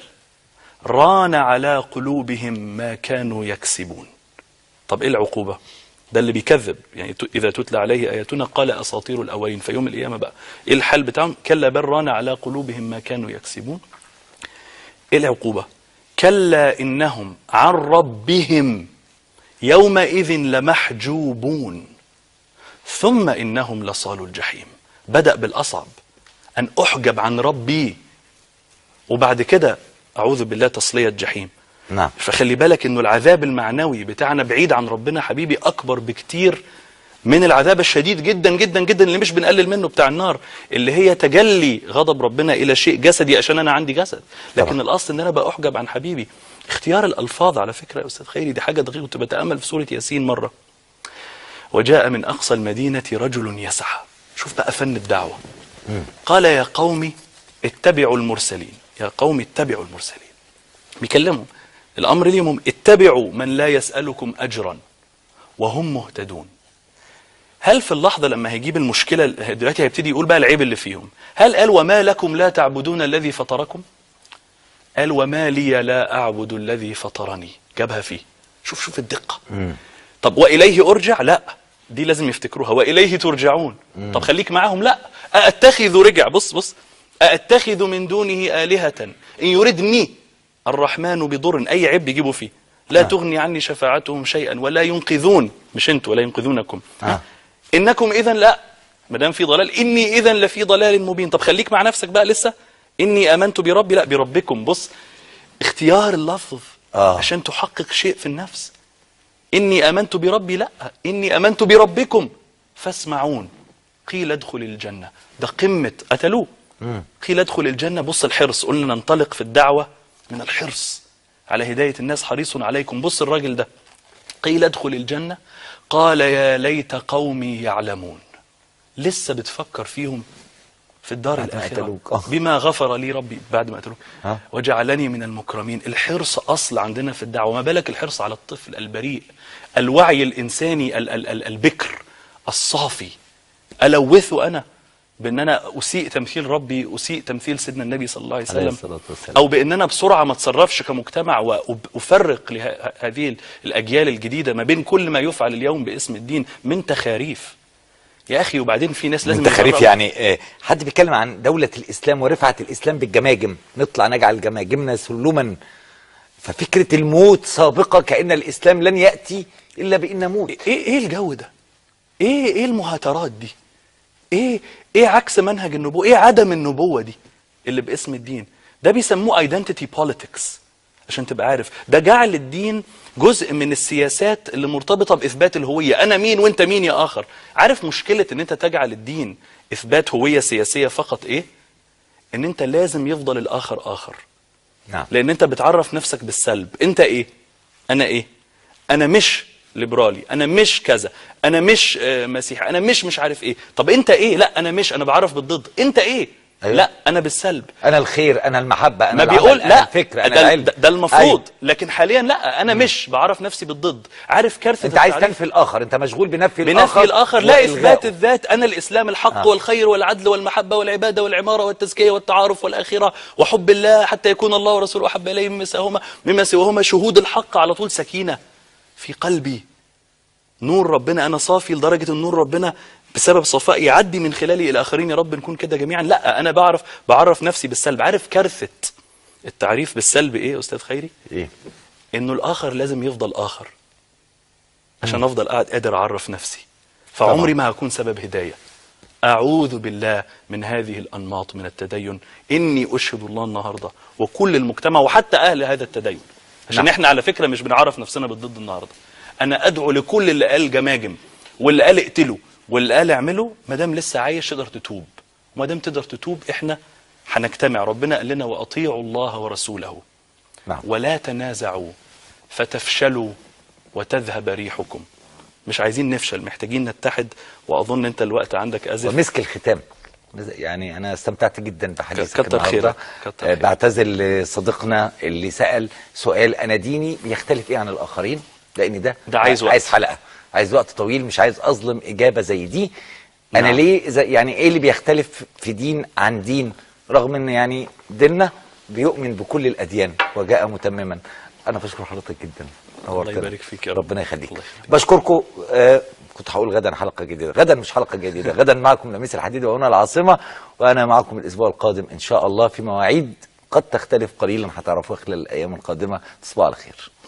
ران على قلوبهم ما كانوا يكسبون طب ايه العقوبة ده اللي بيكذب يعني ت- إذا تتلى عليه آياتنا قال أساطير الأولين في يوم القيامة بقى إيه الحال بتاعهم كلا بل ران على قلوبهم ما كانوا يكسبون إيه العقوبة كلا إنهم عن ربهم يومئذ لمحجوبون ثم إنهم لصالوا الجحيم بدأ بالأصعب أن أحجب عن ربي وبعد كده أعوذ بالله تصلية جحيم نعم فخلي بالك انه العذاب المعنوي بتاعنا بعيد عن ربنا حبيبي اكبر بكتير من العذاب الشديد جدا جدا جدا اللي مش بنقلل منه بتاع النار اللي هي تجلي غضب ربنا الى شيء جسدي عشان انا عندي جسد لكن طبعا. الاصل ان انا بقى احجب عن حبيبي اختيار الالفاظ على فكره يا استاذ خيري دي حاجه دقيقه كنت بتامل في سوره ياسين مره وجاء من اقصى المدينه رجل يسعى شوف بقى فن الدعوه قال يا قوم اتبعوا المرسلين يا قوم اتبعوا المرسلين بيكلمهم الامر ليهم اتبعوا من لا يسالكم اجرا وهم مهتدون هل في اللحظه لما هيجيب المشكله دلوقتي هيبتدي يقول بقى العيب اللي فيهم هل قال وما لكم لا تعبدون الذي فطركم قال وما لي لا اعبد الذي فطرني جابها فيه شوف شوف الدقه طب واليه ارجع لا دي لازم يفتكروها واليه ترجعون طب خليك معاهم لا أأتخذ رجع بص بص أأتخذ من دونه آلهة إن يردني الرحمن بضر أي عيب يجيبوا فيه لا تغني عني شفاعتهم شيئا ولا ينقذون مش انتوا ولا ينقذونكم آه. انكم اذا لا ما دام في ضلال اني اذا لفي ضلال مبين طب خليك مع نفسك بقى لسه اني امنت بربي لا بربكم بص اختيار اللفظ آه. عشان تحقق شيء في النفس اني امنت بربي لا اني امنت بربكم فاسمعون قيل ادخل الجنه ده قمه قتلوه قيل ادخل الجنه بص الحرص قلنا ننطلق في الدعوه من الحرص على هدايه الناس حريص عليكم بص الراجل ده قيل ادخل الجنه قال يا ليت قومي يعلمون لسه بتفكر فيهم في الدار بعد ما الآخرة قتلوك. آه. بما غفر لي ربي بعد ما قتلوك ها. وجعلني من المكرمين الحرص أصل عندنا في الدعوة ما بالك الحرص على الطفل البريء الوعي الإنساني ال ال ال البكر الصافي ألوثه أنا بأن أنا أسيء تمثيل ربي أسيء تمثيل سيدنا النبي صلى الله عليه عليه وسلم الصلاة والسلام. أو بأن أنا بسرعة ما اتصرفش كمجتمع وأفرق لهذه الأجيال الجديدة ما بين كل ما يفعل اليوم باسم الدين من تخاريف يا أخي وبعدين في ناس لازم من تخاريف يجربوا. يعني آه، حد بيتكلم عن دولة الإسلام ورفعة الإسلام بالجماجم نطلع نجعل جماجمنا سلما ففكرة الموت سابقة كأن الإسلام لن يأتي إلا بأن نموت ايه ايه الجو ده ايه ايه المهاترات دي ايه ايه عكس منهج النبوة ايه عدم النبوة دي اللي باسم الدين ده بيسموه identity politics عشان تبقى عارف ده جعل الدين جزء من السياسات اللي مرتبطة بإثبات الهوية أنا مين وأنت مين يا آخر عارف مشكلة أن أنت تجعل الدين إثبات هوية سياسية فقط إيه أن أنت لازم يفضل الآخر آخر نعم لان انت بتعرف نفسك بالسلب انت ايه انا ايه انا مش ليبرالي انا مش كذا انا مش آه، مسيحي انا مش مش عارف ايه طب انت ايه لا انا مش انا بعرف بالضد انت ايه أيوة. لا انا بالسلب أنا الخير أنا المحبة أنا ما العمل، بيقول أنا لا الفكر أنا ده, العلم ده, ده المفروض أيوة. لكن حاليا لا انا مش بعرف نفسي بالضد عارف كارثه أنت عايز التعريف؟ تنفي الآخر أنت مشغول بنفي الآخر بنفي الآخر لا وإلغائه. إثبات الذات أنا الإسلام الحق آه. والخير والعدل والمحبة والعبادة والعمارة والتزكية والتعارف والآخرة وحب الله حتى يكون الله ورسوله أحب إليه مما سواهما مما سواهما شهود الحق على طول سكينة في قلبي نور ربنا أنا صافي لدرجة أن نور ربنا بسبب صفاء يعدي من خلالي إلى آخرين يا رب نكون كده جميعا لا أنا بعرف بعرف نفسي بالسلب عارف كارثة التعريف بالسلب إيه يا أستاذ خيري إيه انه الاخر لازم يفضل اخر عشان افضل قاعد قادر اعرف نفسي فعمري ما هكون سبب هدايه اعوذ بالله من هذه الانماط من التدين اني اشهد الله النهارده وكل المجتمع وحتى اهل هذا التدين عشان نعم. احنا على فكره مش بنعرف نفسنا بالضد النهارده انا ادعو لكل اللي قال جماجم واللي قال اقتله واللي قال اعمله ما دام لسه عايش تقدر تتوب وما دام تقدر تتوب احنا هنجتمع ربنا قال لنا واطيعوا الله ورسوله نعم ولا تنازعوا فتفشلوا وتذهب ريحكم مش عايزين نفشل محتاجين نتحد واظن انت الوقت عندك ازف ومسك الختام يعني انا استمتعت جدا بحديثك كتر النهارده خيرك، كتر آه، خيرك. بعتذر لصديقنا اللي سال سؤال انا ديني بيختلف ايه عن الاخرين لان ده ده عايز وقت. عايز حلقه عايز وقت طويل مش عايز اظلم اجابه زي دي انا نعم. ليه زي يعني ايه اللي بيختلف في دين عن دين رغم ان يعني ديننا بيؤمن بكل الاديان وجاء متمما انا بشكر حضرتك جدا نورتنا. يبارك فيك يا رب. ربنا يخليك الله يخليك. بشكركم آه كنت هقول غدا حلقه جديده غدا مش حلقه جديده غدا معكم لميس الحديد وهنا العاصمه وانا معكم الاسبوع القادم ان شاء الله في مواعيد قد تختلف قليلا هتعرفوها خلال الايام القادمه تصبحوا على خير